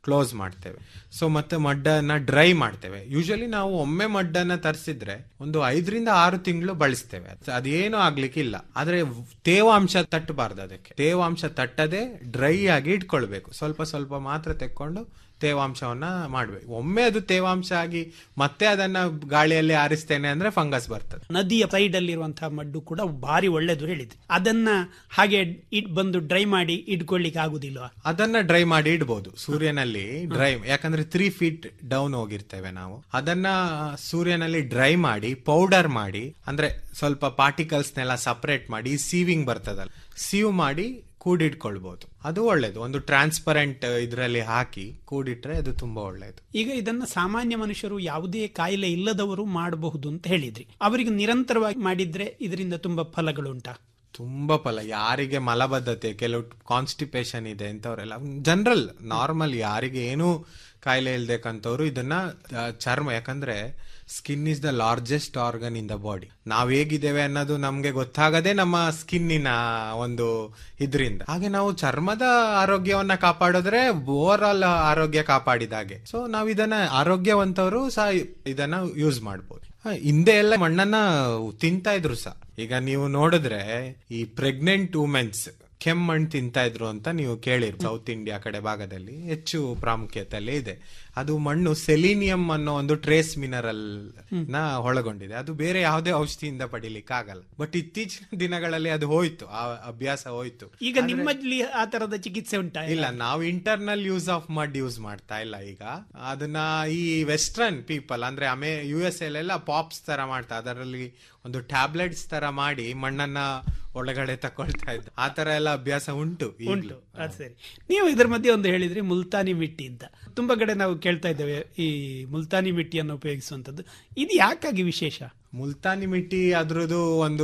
ಕ್ಲೋಸ್ ಮಾಡ್ತೇವೆ ಸೊ ಮತ್ತೆ ಮಡ್ಡನ್ನ ಡ್ರೈ ಮಾಡ್ತೇವೆ ಯೂಶಲಿ ನಾವು ಒಮ್ಮೆ ಮಡ್ಡನ್ನ ತರಿಸಿದ್ರೆ ಒಂದು ಐದರಿಂದ ಆರು ತಿಂಗಳು ಬಳಸ್ತೇವೆ ಅದ್- ಅದೇನು ಆಗ್ಲಿಕ್ಕೆ ಇಲ್ಲ ಆದ್ರೆ ತೇವಾಂಶ ತಟ್ಟಬಾರ್ದು ಅದಕ್ಕೆ ತೇವಾಂಶ ತಟ್ಟದೆ ಡ್ರೈ ಆಗಿ ಇಟ್ಕೊಳ್ಬೇಕು ಸ್ವಲ್ಪ ಸ್ವಲ್ಪ ಮಾತ್ರ ತೆಕ್ಕೊಂಡು ತೇವಾಂಶವನ್ನ ಮಾಡ್ಬೇಕು ಒಮ್ಮೆ ಅದು ತೇವಾಂಶ ಆಗಿ ಮತ್ತೆ ಅದನ್ನ ಗಾಳಿಯಲ್ಲಿ ಆರಿಸ್ತೇನೆ ಅಂದ್ರೆ ಫಂಗಸ್ ಬರ್ತದೆ ನದಿಯ ಸೈಡ್ ಅಲ್ಲಿರುವಂತಹ ಮಡ್ಡು ಕೂಡ ಭಾರಿ ಒಳ್ಳೇದು ಹೇಳಿದ್ರಿ ಅದನ್ನ ಹಾಗೆ ಇಟ್ ಬಂದು ಡ್ರೈ ಮಾಡಿ ಇಟ್ಕೊಳ್ಳಿಕ್ಕೆ ಆಗುದಿಲ್ವಾ ಅದನ್ನ ಡ್ರೈ ಮಾಡಿ ಇಡ್ಬೋದು ಸೂರ್ಯನಲ್ಲಿ ಡ್ರೈ ಯಾಕಂದ್ರೆ ತ್ರೀ ಫೀಟ್ ಡೌನ್ ಹೋಗಿರ್ತೇವೆ ನಾವು ಅದನ್ನ ಸೂರ್ಯನಲ್ಲಿ ಡ್ರೈ ಮಾಡಿ ಪೌಡರ್ ಮಾಡಿ ಅಂದ್ರೆ ಸ್ವಲ್ಪ ಪಾರ್ಟಿಕಲ್ಸ್ನೆಲ್ಲ ಸಪರೇಟ್ ಮಾಡಿ ಸೀವಿಂಗ್ ಬರ್ತದಲ್ಲ ಸೀವ್ ಮಾಡಿ ಕೂಡಿಟ್ಕೊಳ್ಬಹುದು ಅದು ಒಳ್ಳೇದು ಒಂದು ಟ್ರಾನ್ಸ್ಪರೆಂಟ್ ಇದರಲ್ಲಿ ಹಾಕಿ ಕೂಡಿಟ್ರೆ ಅದು ತುಂಬಾ ಒಳ್ಳೇದು ಈಗ ಇದನ್ನ ಸಾಮಾನ್ಯ ಮನುಷ್ಯರು ಯಾವುದೇ ಕಾಯಿಲೆ ಇಲ್ಲದವರು ಮಾಡಬಹುದು ಅಂತ ಹೇಳಿದ್ರಿ ಅವರಿಗೆ ನಿರಂತರವಾಗಿ ಮಾಡಿದ್ರೆ ಇದರಿಂದ ತುಂಬಾ ಫಲಗಳುಂಟಾ ತುಂಬಾ ಫಲ ಯಾರಿಗೆ ಮಲಬದ್ಧತೆ ಕೆಲವು ಕಾನ್ಸ್ಟಿಪೇಷನ್ ಇದೆ ಅಂತವರೆಲ್ಲ ಜನರಲ್ ನಾರ್ಮಲ್ ಯಾರಿಗೆ ಏನೂ ಕಾಯಿಲೆ ಇಲ್ದೇಕಂತವ್ರು ಇದನ್ನ ಆ, ಚರ್ಮ ಯಾಕಂದ್ರೆ skin is the largest organ in the body ನಾವ್ ಹೇಗಿದ್ದೇವೆ ಅನ್ನೋದು ನಮ್ಗೆ ಗೊತ್ತಾಗದೆ ನಮ್ಮ ಸ್ಕಿನ್ನಿನ ಒಂದು ಇದ್ರಿಂದ ಹಾಗೆ ನಾವು ಚರ್ಮದ ಆರೋಗ್ಯವನ್ನ ಕಾಪಾಡಿದ್ರೆ ಓವರ್ ಆಲ್ ಆರೋಗ್ಯ ಕಾಪಾಡಿದಾಗೆ ಸೊ ನಾವ್ ಇದನ್ನ ಆರೋಗ್ಯವಂತವರು ಸಹ ಇದನ್ನ ಯೂಸ್ ಮಾಡ್ಬೋದು ಹ, ಹಿಂದೆ ಎಲ್ಲ ಮಣ್ಣನ್ನ ತಿಂತಾ ಇದ್ರು ಸಹ ಈಗ ನೀವು ನೋಡಿದ್ರೆ ಈ ಪ್ರೆಗ್ನೆಂಟ್ ವುಮೆನ್ಸ್ ಕೆಮ್ಮಣ್ಣು ತಿಂತಾ ಇದ್ರು ಅಂತ ನೀವು ಕೇಳಿರ್ ಸೌತ್ ಇಂಡಿಯಾ ಕಡೆ ಭಾಗದಲ್ಲಿ ಹೆಚ್ಚು ಪ್ರಾಮುಖ್ಯತೆಯಲ್ಲಿ ಇದೆ ಅದು ಮಣ್ಣು ಸೆಲಿನಿಯಂ ಅನ್ನೋ ಒಂದು ಟ್ರೇಸ್ ಮಿನರಲ್ ನ ಒಳಗೊಂಡಿದೆ ಅದು ಬೇರೆ ಯಾವುದೇ ಔಷಧಿಯಿಂದ ಪಡಿಲಿಕ್ಕೆ ಆಗಲ್ಲ ಬಟ್ ಇತ್ತೀಚಿನ ದಿನಗಳಲ್ಲಿ ಅದು ಹೋಯ್ತು ಆ ಅಭ್ಯಾಸ ಹೋಯ್ತು ಈಗ ನಿಮ್ಮಲ್ಲಿ ಆ ತರದ ಚಿಕಿತ್ಸೆ ಉಂಟಾ ಇಲ್ಲ ನಾವು internal use of mud use ಮಾಡ್ತಾ ಇಲ್ಲ ಈಗ ಅದನ್ನ ಈ ವೆಸ್ಟರ್ನ್ ಪೀಪಲ್ ಅಂದ್ರೆ ಅಮೇ ಯು ಎಸ್ ಎಲ್ಲ ಪಾಪ್ಸ್ ತರ ಮಾಡ್ತಾ ಅದರಲ್ಲಿ ಒಂದು ಟ್ಯಾಬ್ಲೆಟ್ಸ್ ತರ ಮಾಡಿ ಮಣ್ಣನ್ನ ಒಳಗಡೆ ತಕೊಳ್ತಾ ಇದ್ದ ಆ ತರ ಎಲ್ಲ ಅಭ್ಯಾಸ ಉಂಟು ಈಗ್ಲೂ. ಉಂಟು ಅದು ಸರಿ ನೀವು ಇದರ ಮಧ್ಯೆ ಒಂದು ಹೇಳಿದ್ರಿ ಮುಲ್ತಾನಿ ಮಿಟ್ಟಿ ಅಂತ ತುಂಬಾ ಕಡೆ ನಾವು ಕೇಳ್ತಾ ಇದ್ದೇವೆ ಈ ಮುಲ್ತಾನಿ ಮಿಟ್ಟಿಯನ್ನು ಉಪಯೋಗಿಸುವಂತದ್ದು ಇದು ಯಾಕಾಗಿ ವಿಶೇಷ ಮುಲ್ತಾನಿ ಮಿಟ್ಟಿ ಅದ್ರದ್ದು ಒಂದು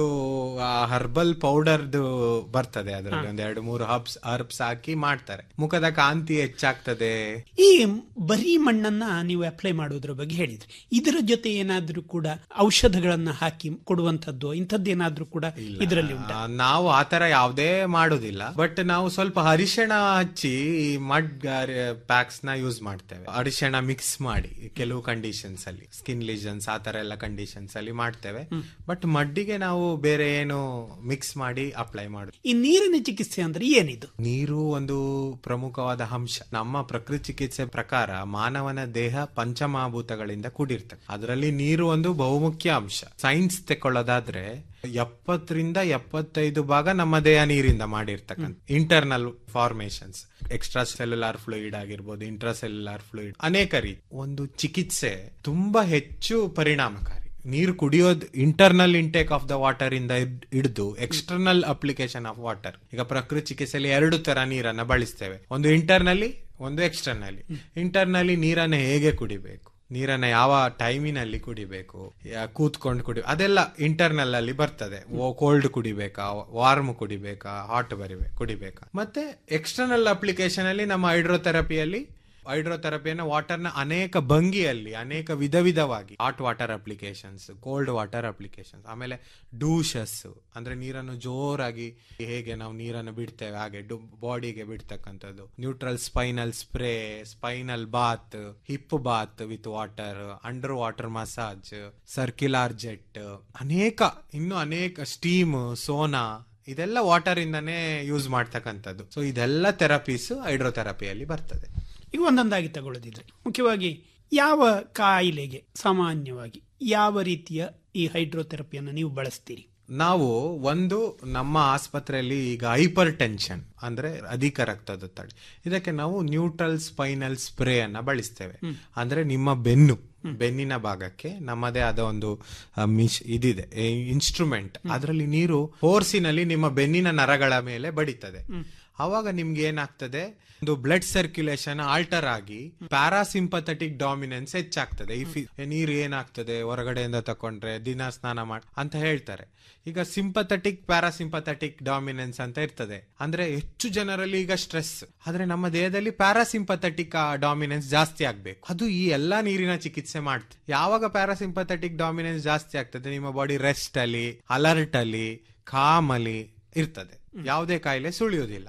ಹರ್ಬಲ್ ಪೌಡರ್ದು ಬರ್ತದೆ ಅದರಲ್ಲಿ ಒಂದ್ ಎರಡು ಮೂರು ಹರ್ಬ್ಸ್ ಹರ್ಬ್ಸ್ ಹಾಕಿ ಮಾಡ್ತಾರೆ ಮುಖದ ಕಾಂತಿ ಹೆಚ್ಚಾಗ್ತದೆ ಈ ಬರೀ ಮಣ್ಣನ್ನ ನೀವು ಅಪ್ಲೈ ಮಾಡೋದ್ರ ಬಗ್ಗೆ ಹೇಳಿದ್ರಿ ಇದರ ಜೊತೆ ಏನಾದ್ರೂ ಕೂಡ ಔಷಧಗಳನ್ನ ಹಾಕಿ ಕೊಡುವಂತದ್ದು ಇಂಥದ್ದೇನಾದ್ರೂ ಕೂಡ ಇದರಲ್ಲಿ ಉಂಟಾ ಆ, ನಾವು ಆತರ ಯಾವುದೇ ಮಾಡುದಿಲ್ಲ ಬಟ್ ನಾವು ಸ್ವಲ್ಪ ಅರಿಶಿಣ ಹಚ್ಚಿ ಈ ಮಡ್ ಪ್ಯಾಕ್ಸ್ ನ ಯೂಸ್ ಮಾಡ್ತೇವೆ ಅರಿಶಿಣ ಮಿಕ್ಸ್ ಮಾಡಿ ಕೆಲವು ಕಂಡೀಷನ್ಸ್ ಅಲ್ಲಿ ಸ್ಕಿನ್ ಲಿಜನ್ಸ್ ಆ ತರ ಎಲ್ಲ ಕಂಡೀಷನ್ಸ್ ಅಲ್ಲಿ ಮಾಡ್ತೇವೆ ಬಟ್ ಮಡ್ಡಿಗೆ ನಾವು ಬೇರೆ ಏನು ಮಿಕ್ಸ್ ಮಾಡಿ ಅಪ್ಲೈ ಮಾಡುದು ಈ ನೀರಿನ ಚಿಕಿತ್ಸೆ ಅಂದ್ರೆ ಏನಿದು ನೀರು ಒಂದು ಪ್ರಮುಖವಾದ ಅಂಶ ನಮ್ಮ ಪ್ರಕೃತಿ ಚಿಕಿತ್ಸೆ ಪ್ರಕಾರ ಮಾನವನ ದೇಹ ಪಂಚಮಹಾಭೂತಗಳಿಂದ ಕೂಡಿರ್ತದೆ ಅದರಲ್ಲಿ ನೀರು ಒಂದು ಬಹುಮುಖ್ಯ ಅಂಶ ಸೈನ್ಸ್ ತೆಕ್ಕೊಳ್ಳೋದಾದ್ರೆ ಎಪ್ಪತ್ತರಿಂದ ಎಪ್ಪತ್ತೈದು ಭಾಗ ನಮ್ಮ ದೇಹ ನೀರಿಂದ ಮಾಡಿರ್ತಕ್ಕಂಥ internal formations extra cellular fluid ಆಗಿರ್ಬೋದು ಇಂಟ್ರಾ ಸೆಲ್ಯುಲಾರ್ ಫ್ಲೂಯಿಡ್ ಅನೇಕ ರೀತಿ ಒಂದು ಚಿಕಿತ್ಸೆ ತುಂಬಾ ಹೆಚ್ಚು ಪರಿಣಾಮಕಾರಿ ನೀರು ಕುಡಿಯೋದು internal intake of the water ಇಂದ ಹಿಡ್- ಹಿಡಿದು ಎಕ್ಸ್ಟರ್ನಲ್ ಅಪ್ಲಿಕೇಶನ್ ಆಫ್ ವಾಟರ್ ಈಗ ಪ್ರಕೃತಿ ಚಿಕಿತ್ಸೆಯಲ್ಲಿ ಎರಡು ತರ ನೀರನ್ನ ಬಳಸ್ತೇವೆ ಒಂದು ಇಂಟರ್ನಲ್ಲಿ ಒಂದು ಎಕ್ಸ್ಟರ್ನಲ್ಲಿ ಇಂಟರ್ನಲ್ಲಿ ನೀರನ್ನ ಹೇಗೆ ಕುಡಿಬೇಕು ನೀರನ್ನ ಯಾವ ಟೈಮಿನಲ್ಲಿ ಕುಡಿಬೇಕು ಯಾ- ಕೂತ್ಕೊಂಡು ಕುಡಿ ಅದೆಲ್ಲ ಇಂಟರ್ನಲ್ ಅಲ್ಲಿ ಬರ್ತದೆ ಕೋಲ್ಡ್ ಕುಡಿಬೇಕಾ ವಾರ್ಮ್ ಕುಡಿಬೇಕಾ ಹಾಟ್ ಬರಿಬೇಕು ಕುಡಿಬೇಕಾ ಮತ್ತೆ ಎಕ್ಸ್ಟರ್ನಲ್ ಅಪ್ಲಿಕೇಶನ್ ಅಲ್ಲಿ ನಮ್ಮ ಹೈಡ್ರೋಥೆರಪಿಯಲ್ಲಿ ಹೈಡ್ರೋಥೆರಪಿಯನ್ನ ವಾಟರ್ನ ಅನೇಕ ಭಂಗಿಯಲ್ಲಿ ಅನೇಕ ವಿಧ ವಿಧವಾಗಿ hot water applications cold water applications ಆಮೇಲೆ ಡೂಷಸ್ ಅಂದ್ರೆ ನೀರನ್ನು ಜೋರಾಗಿ ಹೇಗೆ ನಾವು ನೀರನ್ನು ಬಿಡ್ತೇವೆ ಹಾಗೆ ಬಾಡಿಗೆ ಬಿಡ್ತಕ್ಕಂಥದ್ದು neutral spinal spray spinal bath hip bath with water under water massage circular jet ಅನೇಕ ಇನ್ನು ಅನೇಕ ಸ್ಟೀಮ್ ಸೋನಾ ಇದೆಲ್ಲ ವಾಟರ್ ಇಂದಾನೇ ಯೂಸ್ ಮಾಡ್ತಕ್ಕಂಥದ್ದು ಸೊ ಇದೆಲ್ಲ ಥೆರಪೀಸ್ ಹೈಡ್ರೋಥೆರಪಿಯಲ್ಲಿ ಬರ್ತದೆ ಈಗ ಒಂದೊಂದಾಗಿ ತಗೊಳ್ಳೋದಿದ್ರೆ ಮುಖ್ಯವಾಗಿ ಯಾವ ಕಾಯಿಲೆಗೆ ಸಾಮಾನ್ಯವಾಗಿ ಯಾವ ರೀತಿಯ ಈ ಹೈಡ್ರೋಥೆರಪಿಯನ್ನು ನೀವು ಬಳಸ್ತೀರಿ ನಾವು ಒಂದು ನಮ್ಮ ಆಸ್ಪತ್ರೆಯಲ್ಲಿ ಈಗ ಹೈಪರ್ ಟೆನ್ಷನ್ ಅಂದ್ರೆ ಅಧಿಕ ರಕ್ತದೊತ್ತಡ ಇದಕ್ಕೆ ನಾವು ನ್ಯೂಟ್ರಲ್ ಸ್ಪೈನಲ್ ಸ್ಪ್ರೇ ಅನ್ನ ಬಳಸ್ತೇವೆ ಅಂದ್ರೆ ನಿಮ್ಮ ಬೆನ್ನು ಬೆನ್ನಿನ ಭಾಗಕ್ಕೆ ನಮ್ಮದೇ ಆದ ಒಂದು ಆ, ಮಿಶ್ ಇದಿದೆ ಇನ್ಸ್ಟ್ರೂಮೆಂಟ್ ಅದರಲ್ಲಿ ನೀರು ಫೋರ್ಸಿನಲ್ಲಿ ನಿಮ್ಮ ಬೆನ್ನಿನ ನರಗಳ ಮೇಲೆ ಬಡಿತದೆ ಅವಾಗ ನಿಮ್ಗೆ ಏನಾಗ್ತದೆ ಒಂದು ಬ್ಲಡ್ ಸರ್ಕ್ಯುಲೇಷನ್ ಆಲ್ಟರ್ ಆಗಿ ಪ್ಯಾರಾಸಿಂಪಥೆಟಿಕ್ ಡಾಮಿನೆನ್ಸ್ ಹೆಚ್ಚಾಗ್ತದೆ ಈ ಫಿ- ನೀರು ಏನಾಗ್ತದೆ ಹೊರಗಡೆಯಿಂದ ತಕೊಂಡ್ರೆ ದಿನ ಸ್ನಾನ ಮಾಡಿ ಅಂತ ಹೇಳ್ತಾರೆ ಈಗ ಸಿಂಪಥೆಟಿಕ್ ಪ್ಯಾರಾಸಿಂಪಥೆಟಿಕ್ ಡಾಮಿನೆನ್ಸ್ ಅಂತ ಇರ್ತದೆ ಅಂದ್ರೆ ಹೆಚ್ಚು ಜನರಲ್ಲಿ ಈಗ ಸ್ಟ್ರೆಸ್ ಆದ್ರೆ ನಮ್ಮ ದೇಹದಲ್ಲಿ ಪ್ಯಾರಾಸಿಂಪಥೆಟಿಕ್ ಡಾಮಿನೆನ್ಸ್ ಜಾಸ್ತಿ ಆಗ್ಬೇಕು ಅದು ಈ ಎಲ್ಲಾ ನೀರಿನ ಚಿಕಿತ್ಸೆ ಮಾಡ್ತದೆ ಯಾವಾಗ ಪ್ಯಾರಾಸಿಂಪಥೆಟಿಕ್ ಡಾಮಿನೆನ್ಸ್ ಜಾಸ್ತಿ ಆಗ್ತದೆ ನಿಮ್ಮ ಬಾಡಿ ರೆಸ್ಟ್ ಅಲ್ಲಿ ಅಲರ್ಟ್ ಅಲ್ಲಿ ಕಾಮ್ ಅಲ್ಲಿ ಇರ್ತದೆ ಯಾವುದೇ ಕಾಯಿಲೆ ಸುಳಿಯೋದಿಲ್ಲ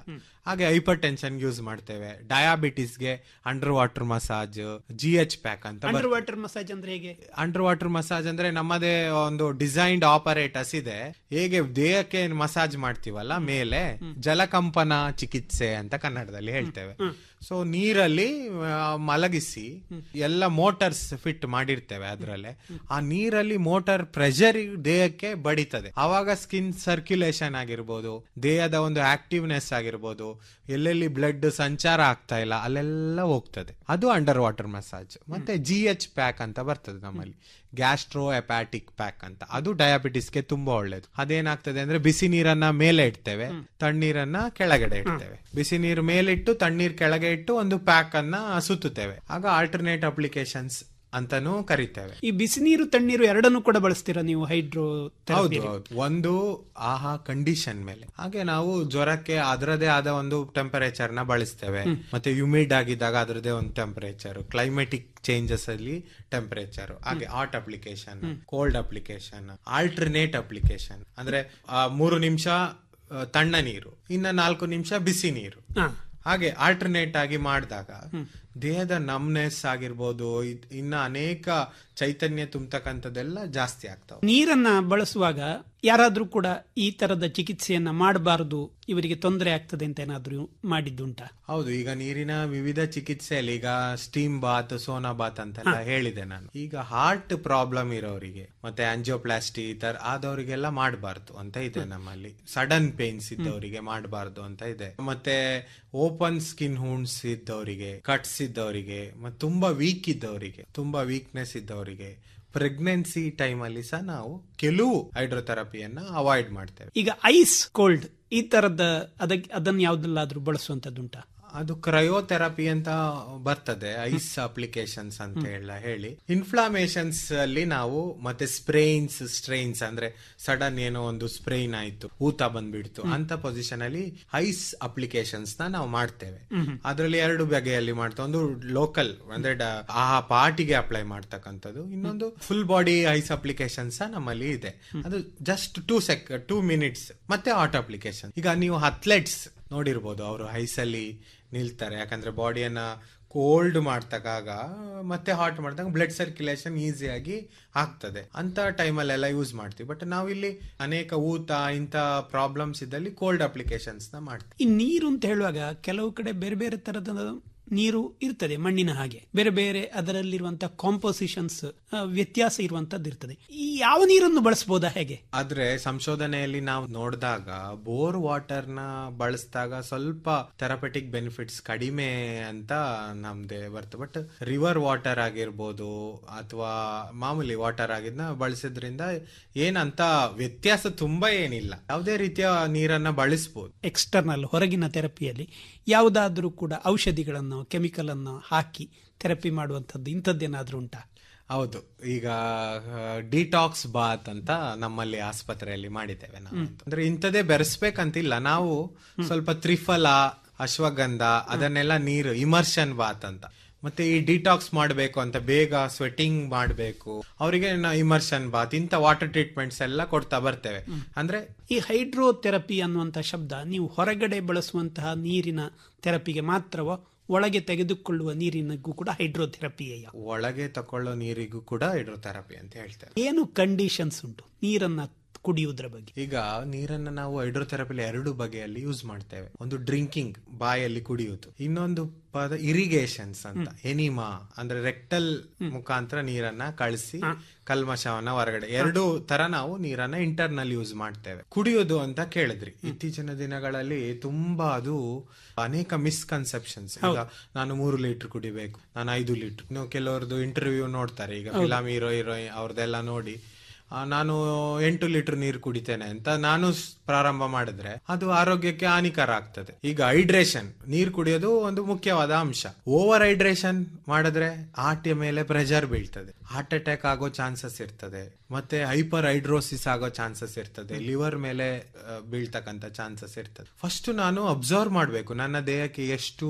ಹಾಗೆ ಹೈಪರ್ ಟೆನ್ಷನ್ ಯೂಸ್ ಮಾಡ್ತೇವೆ ಡಯಾಬಿಟಿಸ್ಗೆ under water massage G H pack ಅಂತ ಅಂಡರ್ ವಾಟರ್ ಮಸಾಜ್ ಅಂದ್ರೆ ಹೇಗೆ ಅಂಡರ್ ವಾಟರ್ ಮಸಾಜ್ ಅಂದ್ರೆ ನಮ್ಮದೇ ಒಂದು ಡಿಸೈನ್ಡ್ ಆಪರೇಟರ್ಸ್ ಇದೆ ಹೇಗೆ ದೇಹಕ್ಕೆ ಮಸಾಜ್ ಮಾಡ್ತೀವಲ್ಲ ಮೇಲೆ ಜಲಕಂಪನ ಚಿಕಿತ್ಸೆ ಅಂತ ಕನ್ನಡದಲ್ಲಿ ಹೇಳ್ತೇವೆ ಸೊ ನೀರಲ್ಲಿ ಆ, ಮಲಗಿಸಿ ಎಲ್ಲ ಮೋಟರ್ಸ್ ಫಿಟ್ ಮಾಡಿರ್ತೇವೆ ಅದರಲ್ಲೇ ಆ ನೀರಲ್ಲಿ ಮೋಟಾರ್ ಪ್ರೆಷರ್ ದೇಹಕ್ಕೆ ಬಡಿತದೆ ಆವಾಗ ಸ್ಕಿನ್ ಸರ್ಕ್ಯುಲೇಷನ್ ಆಗಿರ್ಬೋದು ದೇಹದ ಒಂದು ಆಕ್ಟಿವ್ನೆಸ್ ಆಗಿರ್ಬೋದು ಎಲ್ಲೆಲ್ಲಿ ಬ್ಲಡ್ ಸಂಚಾರ ಆಗ್ತಾ ಇಲ್ಲ ಅಲ್ಲೆಲ್ಲ ಹೋಗ್ತದೆ ಅದು ಅಂಡರ್ ವಾಟರ್ ಮಸಾಜ್ ಮತ್ತೆ ಜಿ ಎಚ್ ಪ್ಯಾಕ್ ಅಂತ ಬರ್ತದೆ ನಮ್ಮಲ್ಲಿ ಗ್ಯಾಸ್ಟ್ರೋ ಎಪ್ಯಾಟಿಕ್ ಪ್ಯಾಕ್ ಅಂತ ಅದು ಡಯಾಬಿಟಿಸ್ಗೆ ತುಂಬಾ ಒಳ್ಳೇದು ಅದೇನಾಗ್ತದೆ ಅಂದ್ರೆ ಬಿಸಿ ನೀರನ್ನ ಮೇಲೆ ಇಡ್ತೇವೆ ತಣ್ಣೀರನ್ನ ಕೆಳಗಡೆ ಇಡ್ತೇವೆ ಬಿಸಿ ನೀರು ಮೇಲಿಟ್ಟು ತಣ್ಣೀರ್ ಕೆಳಗೆ ಇಟ್ಟು ಒಂದು ಪ್ಯಾಕ್ ಅನ್ನ ಸುತ್ತುತ್ತೇವೆ ಆಗ ಆಲ್ಟರ್ನೇಟ್ ಅಪ್ಲಿಕೇಶನ್ಸ್ ಅಂತಾನೂ ಕರಿತೇವೆ ಈ ಬಿಸಿ ನೀರು ತಣ್ಣೀರು ಎರಡನ್ನೂ ಕೂಡ ಬಳಸ್ತೀರಾ ನೀವು ಹೈಡ್ರೋ ಹೌದು ಹೌದು ಒಂದು ಆಹಾ ಕಂಡೀಷನ್ ಮೇಲೆ ಹಾಗೆ ನಾವು ಜ್ವರಕ್ಕೆ ಅದರದೇ ಆದ ಒಂದು ಟೆಂಪರೇಚರ್ ನ ಬಳಸ್ತೇವೆ ಮತ್ತೆ ಹ್ಯೂಮಿಡ್ ಆಗಿದ್ದಾಗ ಅದರದೇ ಒಂದು ಟೆಂಪರೇಚರ್ ಕ್ಲೈಮೆಟಿಕ್ ಚೇಂಜಸ್ ಅಲ್ಲಿ ಟೆಂಪರೇಚರ್ ಹಾಗೆ hot application cold application alternate application ಅಂದ್ರೆ ಆ, ಮೂರು ನಿಮಿಷ ಆ, ತಣ್ಣ ನೀರು ಇನ್ನ ನಾಲ್ಕು ನಿಮಿಷ ಬಿಸಿ ನೀರು ಹಾಗೆ ಆಲ್ಟರ್ನೇಟ್ ಆಗಿ ಮಾಡಿದಾಗ ದೇಹದ ನಮ್ನೆಸ್ ಆಗಿರ್ಬೋದು ಇದ್- ಇನ್ನ ಅನೇಕ ಚೈತನ್ಯ ತುಂಬತಕ್ಕಂಥದ್ದೆಲ್ಲ ಜಾಸ್ತಿ ಆಗ್ತಾವ ನೀರನ್ನ ಬಳಸುವಾಗ ಯಾರಾದ್ರೂ ಕೂಡ ಈ ತರದ ಚಿಕಿತ್ಸೆಯನ್ನ ಮಾಡಬಾರದು ಇವರಿಗೆ ತೊಂದರೆ ಆಗ್ತದೆ ಅಂತ ಏನಾದ್ರೂ ಮಾಡಿದ್ದುಂಟಾ ಹೌದು ಈಗ ನೀರಿನ ವಿವಿಧ ಚಿಕಿತ್ಸೆಯಲ್ಲಿ ಈಗ ಸ್ಟೀಮ್ ಬಾತ್ ಸೋನಾ ಬಾತ್ ಅಂತೆಲ್ಲ ಹೇಳಿದೆ ನಾನು ಈಗ ಹಾರ್ಟ್ ಪ್ರಾಬ್ಲಮ್ ಇರೋರಿಗೆ ಮತ್ತೆ ಆಂಜಿಯೋಪ್ಲಾಸ್ಟಿ ಈ ತರ ಆದವರಿಗೆಲ್ಲ ಮಾಡಬಾರ್ದು ಅಂತ ಇದೆ ನಮ್ಮಲ್ಲಿ ಸಡನ್ ಪೇನ್ಸ್ ಇದ್ದವರಿಗೆ ಮಾಡಬಾರ್ದು ಅಂತ ಇದೆ ಮತ್ತೆ ಓಪನ್ ಸ್ಕಿನ್ ಹುಂಡ್ಸ್ ಇದ್ದವರಿಗೆ ಕಟ್ಸ್ ಇದ್ದವರಿಗೆ ಮತ್ತೆ ತುಂಬಾ ವೀಕ್ ಇದ್ದವರಿಗೆ ತುಂಬಾ ವೀಕ್ನೆಸ್ ಇದ್ದವರಿಗೆ ಪ್ರೆಗ್ನೆನ್ಸಿ ಟೈಮ್ ಅಲ್ಲಿ ಸಹ ನಾವು ಕೆಲವು ಹೈಡ್ರೋಥೆರಪಿಯನ್ನ ಅವಾಯ್ಡ್ ಮಾಡ್ತೇವೆ ಈಗ ಐಸ್ ಕೋಲ್ಡ್ ಈ ತರದ ಅದಕ್ಕೆ ಅದನ್ನ ಯಾವ್ದಲ್ಲಾದ್ರೂ ಬಳಸುವಂತದ್ದುಂಟಾ ಅದು ಕ್ರಯೋಥೆರಪಿ ಅಂತ ಬರ್ತದೆ ಐಸ್ ಅಪ್ಲಿಕೇಶನ್ಸ್ ಅಂತ ಹೇಳ ಹೇಳಿ ಇನ್ಫ್ಲಾಮೇಶನ್ಸ್ ಅಲ್ಲಿ ನಾವು ಮತ್ತೆ ಸ್ಪ್ರೈನ್ಸ್ ಸ್ಟ್ರೈನ್ಸ್ ಅಂದ್ರೆ ಸಡನ್ ಏನೋ ಒಂದು ಸ್ಪ್ರೈನ್ ಆಯ್ತು ಊತ ಬಂದ್ಬಿಡ್ತು ಅಂತ ಪೊಸಿಷನ್ ಅಲ್ಲಿ ಐಸ್ ಅಪ್ಲಿಕೇಶನ್ಸ್ ನ ನಾವು ಮಾಡ್ತೇವೆ ಅದರಲ್ಲಿ ಎರಡು ಬಗೆಯಲ್ಲಿ ಮಾಡ್ತೇವೆ ಒಂದು ಲೋಕಲ್ ಅಂದ್ರೆ ಡ- ಆ ಪಾರ್ಟಿಗೆ ಅಪ್ಲೈ ಮಾಡ್ತಕ್ಕಂಥದ್ದು ಇನ್ನೊಂದು ಫುಲ್ ಬಾಡಿ ಐಸ್ ಅಪ್ಲಿಕೇಶನ್ಸ್ ನಮ್ಮಲ್ಲಿ ಇದೆ ಅದು just two sec two minutes ಮತ್ತೆ ಹಾಟ್ ಅಪ್ಲಿಕೇಶನ್ ಈಗ ನೀವು ಅಥ್ಲೆಟ್ಸ್ ನೋಡಿರ್ಬೋದು ಅವರು ಐಸಲ್ಲಿ ನಿಲ್ತಾರೆ ಯಾಕಂದ್ರೆ ಬಾಡಿಯನ್ನ ಕೋಲ್ಡ್ ಮಾಡ್ತಕ್ಕಾಗ ಮತ್ತೆ ಹಾಟ್ ಮಾಡಿದಾಗ ಬ್ಲಡ್ ಸರ್ಕ್ಯುಲೇಷನ್ ಈಸಿಯಾಗಿ ಆಗ್ತದೆ ಅಂತ ಟೈಮಲ್ಲೆಲ್ಲ ಯೂಸ್ ಮಾಡ್ತೀವಿ ಬಟ್ ನಾವಿಲ್ಲಿ ಅನೇಕ ಊತ ಇಂಥ ಪ್ರಾಬ್ಲಮ್ಸ್ ಇದ್ದಲ್ಲಿ ಕೋಲ್ಡ್ ಅಪ್ಲಿಕೇಶನ್ಸ್ ನ ಮಾಡ್ತೀವಿ ಈ ನೀರು ಅಂತ ಹೇಳುವಾಗ ಕೆಲವು ಕಡೆ ಬೇರೆ ಬೇರೆ ತರದ ನೀರು ಇರ್ತದೆ ಮಣ್ಣಿನ ಹಾಗೆ ಬೇರೆ ಬೇರೆ ಅದರಲ್ಲಿರುವಂತಹ ಕಾಂಪೋಸಿಷನ್ಸ್ ವ್ಯತ್ಯಾಸ ಇರುವಂತದ್ದು ಇರ್ತದೆ ಈ ಯಾವ ನೀರನ್ನು ಬಳಸಬಹುದಾ ಹೇಗೆ ಆದ್ರೆ ಸಂಶೋಧನೆಯಲ್ಲಿ ನಾವು ನೋಡಿದಾಗ ಬೋರ್ ವಾಟರ್ ನ ಬಳಸಿದಾಗ ಸ್ವಲ್ಪ ಥೆರಪೆಟಿಕ್ ಬೆನಿಫಿಟ್ಸ್ ಕಡಿಮೆ ಅಂತ ನಮ್ದೆ ಬರ್ತದೆ ಬಟ್ ರಿವರ್ ವಾಟರ್ ಆಗಿರ್ಬೋದು ಅಥವಾ ಮಾಮೂಲಿ ವಾಟರ್ ಆಗಿದ್ನ ಬಳಸಿದ್ರಿಂದ ಏನಂತ ವ್ಯತ್ಯಾಸ ತುಂಬಾ ಏನಿಲ್ಲ ಯಾವುದೇ ರೀತಿಯ ನೀರನ್ನ ಬಳಸಬಹುದು ಎಕ್ಸ್ಟರ್ನಲ್ ಹೊರಗಿನ ಥೆರಪಿಯಲ್ಲಿ ಯಾವುದಾದ್ರೂ ಕೂಡ ಔಷಧಿಗಳನ್ನು ಕೆಮಿಕಲ್ ಅನ್ನು ಹಾಕಿ ಥೆರಪಿ ಮಾಡುವಂಥದ್ದು ಇಂಥದ್ದೇನಾದ್ರೂ ಉಂಟಾ ಹೌದು ಈಗ ಡಿಟಾಕ್ಸ್ ಬಾತ್ ಅಂತ ನಮ್ಮಲ್ಲಿ ಆಸ್ಪತ್ರೆಯಲ್ಲಿ ಮಾಡಿದ್ದೇವೆ ನಾವು ಅಂದ್ರೆ ಇಂಥದೇ ಬೆರೆಸ್ಬೇಕಂತಿಲ್ಲ ನಾವು ಸ್ವಲ್ಪ ತ್ರಿಫಲ ಅಶ್ವಗಂಧ ಅದನ್ನೆಲ್ಲ ನೀರು ಇಮರ್ಷನ್ ಬಾತ್ ಅಂತ ಮತ್ತೆ ಈ ಡಿಟಾಕ್ಸ್ ಮಾಡಬೇಕು ಅಂತ ಬೇಗ ಸ್ವೆಟಿಂಗ್ ಮಾಡಬೇಕು ಅವರಿಗೆ ಇಮರ್ಷನ್ ಬಾತ್ ಇಂಥ ವಾಟರ್ ಟ್ರೀಟ್ಮೆಂಟ್ಸ್ ಎಲ್ಲ ಕೊಡ್ತಾ ಬರ್ತೇವೆ ಅಂದ್ರೆ ಈ ಹೈಡ್ರೋಥೆರಪಿ ಅನ್ನುವಂಥ ಶಬ್ದ ನೀವು ಹೊರಗಡೆ ಬಳಸುವಂತಹ ನೀರಿನ ಥೆರಪಿಗೆ ಮಾತ್ರವೋ ಒಳಗೆ ತೆಗೆದುಕೊಳ್ಳುವ ನೀರಿನಗೂ ಕೂಡ ಹೈಡ್ರೋಥೆರಪಿಯೇ ಒಳಗೆ ತಕೊಳ್ಳೋ ನೀರಿಗೂ ಕೂಡ ಹೈಡ್ರೋಥೆರಪಿ ಅಂತ ಹೇಳ್ತೇವೆ ಏನು ಕಂಡೀಷನ್ಸ್ ಉಂಟು ನೀರನ್ನ ಕುಡಿಯುವುದರ ಬಗ್ಗೆ ಈಗ ನೀರನ್ನ ನಾವು ಹೈಡ್ರೋಥೆರಪಿಲಿ ಎರಡು ಬಗೆಯಲ್ಲಿ ಯೂಸ್ ಮಾಡ್ತೇವೆ ಒಂದು ಡ್ರಿಂಕಿಂಗ್ ಬಾಯಲ್ಲಿ ಕುಡಿಯುವುದು ಇನ್ನೊಂದು ಪದ ಇರಿಗೇಷನ್ಸ್ ಅಂತ ಎನಿಮಾ ಅಂದ್ರೆ ರೆಕ್ಟಲ್ ಮುಖಾಂತರ ನೀರನ್ನ ಕಳಿಸಿ ಕಲ್ಮಶವನ್ನ ಹೊರಗಡೆ ಎರಡು ತರ ನಾವು ನೀರನ್ನ ಇಂಟರ್ನಲ್ ಯೂಸ್ ಮಾಡ್ತೇವೆ ಕುಡಿಯೋದು ಅಂತ ಕೇಳಿದ್ರಿ ಇತ್ತೀಚಿನ ದಿನಗಳಲ್ಲಿ ತುಂಬಾ ಅದು ಅನೇಕ ಮಿಸ್ಕನ್ಸೆಪ್ಷನ್ಸ್ ಈಗ ನಾನು ಮೂರು ಲೀಟರ್ ಕುಡಿಬೇಕು ನಾನು ಐದು ಲೀಟರ್ ಇನ್ನು ಕೆಲವರದು ಇಂಟರ್ವ್ಯೂ ನೋಡ್ತಾರೆ ಈಗ ಫಿಲಮ್ ಹೀರೋ ಹೀರೋಯಿನ್ ಅವ್ರದ್ದೆಲ್ಲ ನೋಡಿ ಆ, ನಾನು ಎಂಟು ಲೀಟರ್ ನೀರು ಕುಡಿತೇನೆ ಅಂತ ನಾನು ಸ್- ಪ್ರಾರಂಭ ಮಾಡಿದ್ರೆ ಅದು ಆರೋಗ್ಯಕ್ಕೆ ಹಾನಿಕರ ಆಗ್ತದೆ ಈಗ ಹೈಡ್ರೇಷನ್ ನೀರು ಕುಡಿಯೋದು ಒಂದು ಮುಖ್ಯವಾದ ಅಂಶ ಓವರ್ ಹೈಡ್ರೇಷನ್ ಮಾಡಿದ್ರೆ ಹಾರ್ಟಿಯ ಮೇಲೆ ಪ್ರೆಷರ್ ಬೀಳ್ತದೆ ಹಾರ್ಟ್ ಅಟ್ಯಾಕ್ ಆಗೋ ಚಾನ್ಸಸ್ ಇರ್ತದೆ ಮತ್ತೆ ಹೈಪರ್ ಹೈಡ್ರೋಸಿಸ್ ಆಗೋ ಚಾನ್ಸಸ್ ಇರ್ತದೆ ಲಿವರ್ ಮೇಲೆ ಆ, ಬೀಳ್ತಕ್ಕಂಥ ಚಾನ್ಸಸ್ ಇರ್ತದೆ ಫಸ್ಟ್ ನಾನು ಅಬ್ಸರ್ವ್ ಮಾಡಬೇಕು ನನ್ನ ದೇಹಕ್ಕೆ ಎಷ್ಟು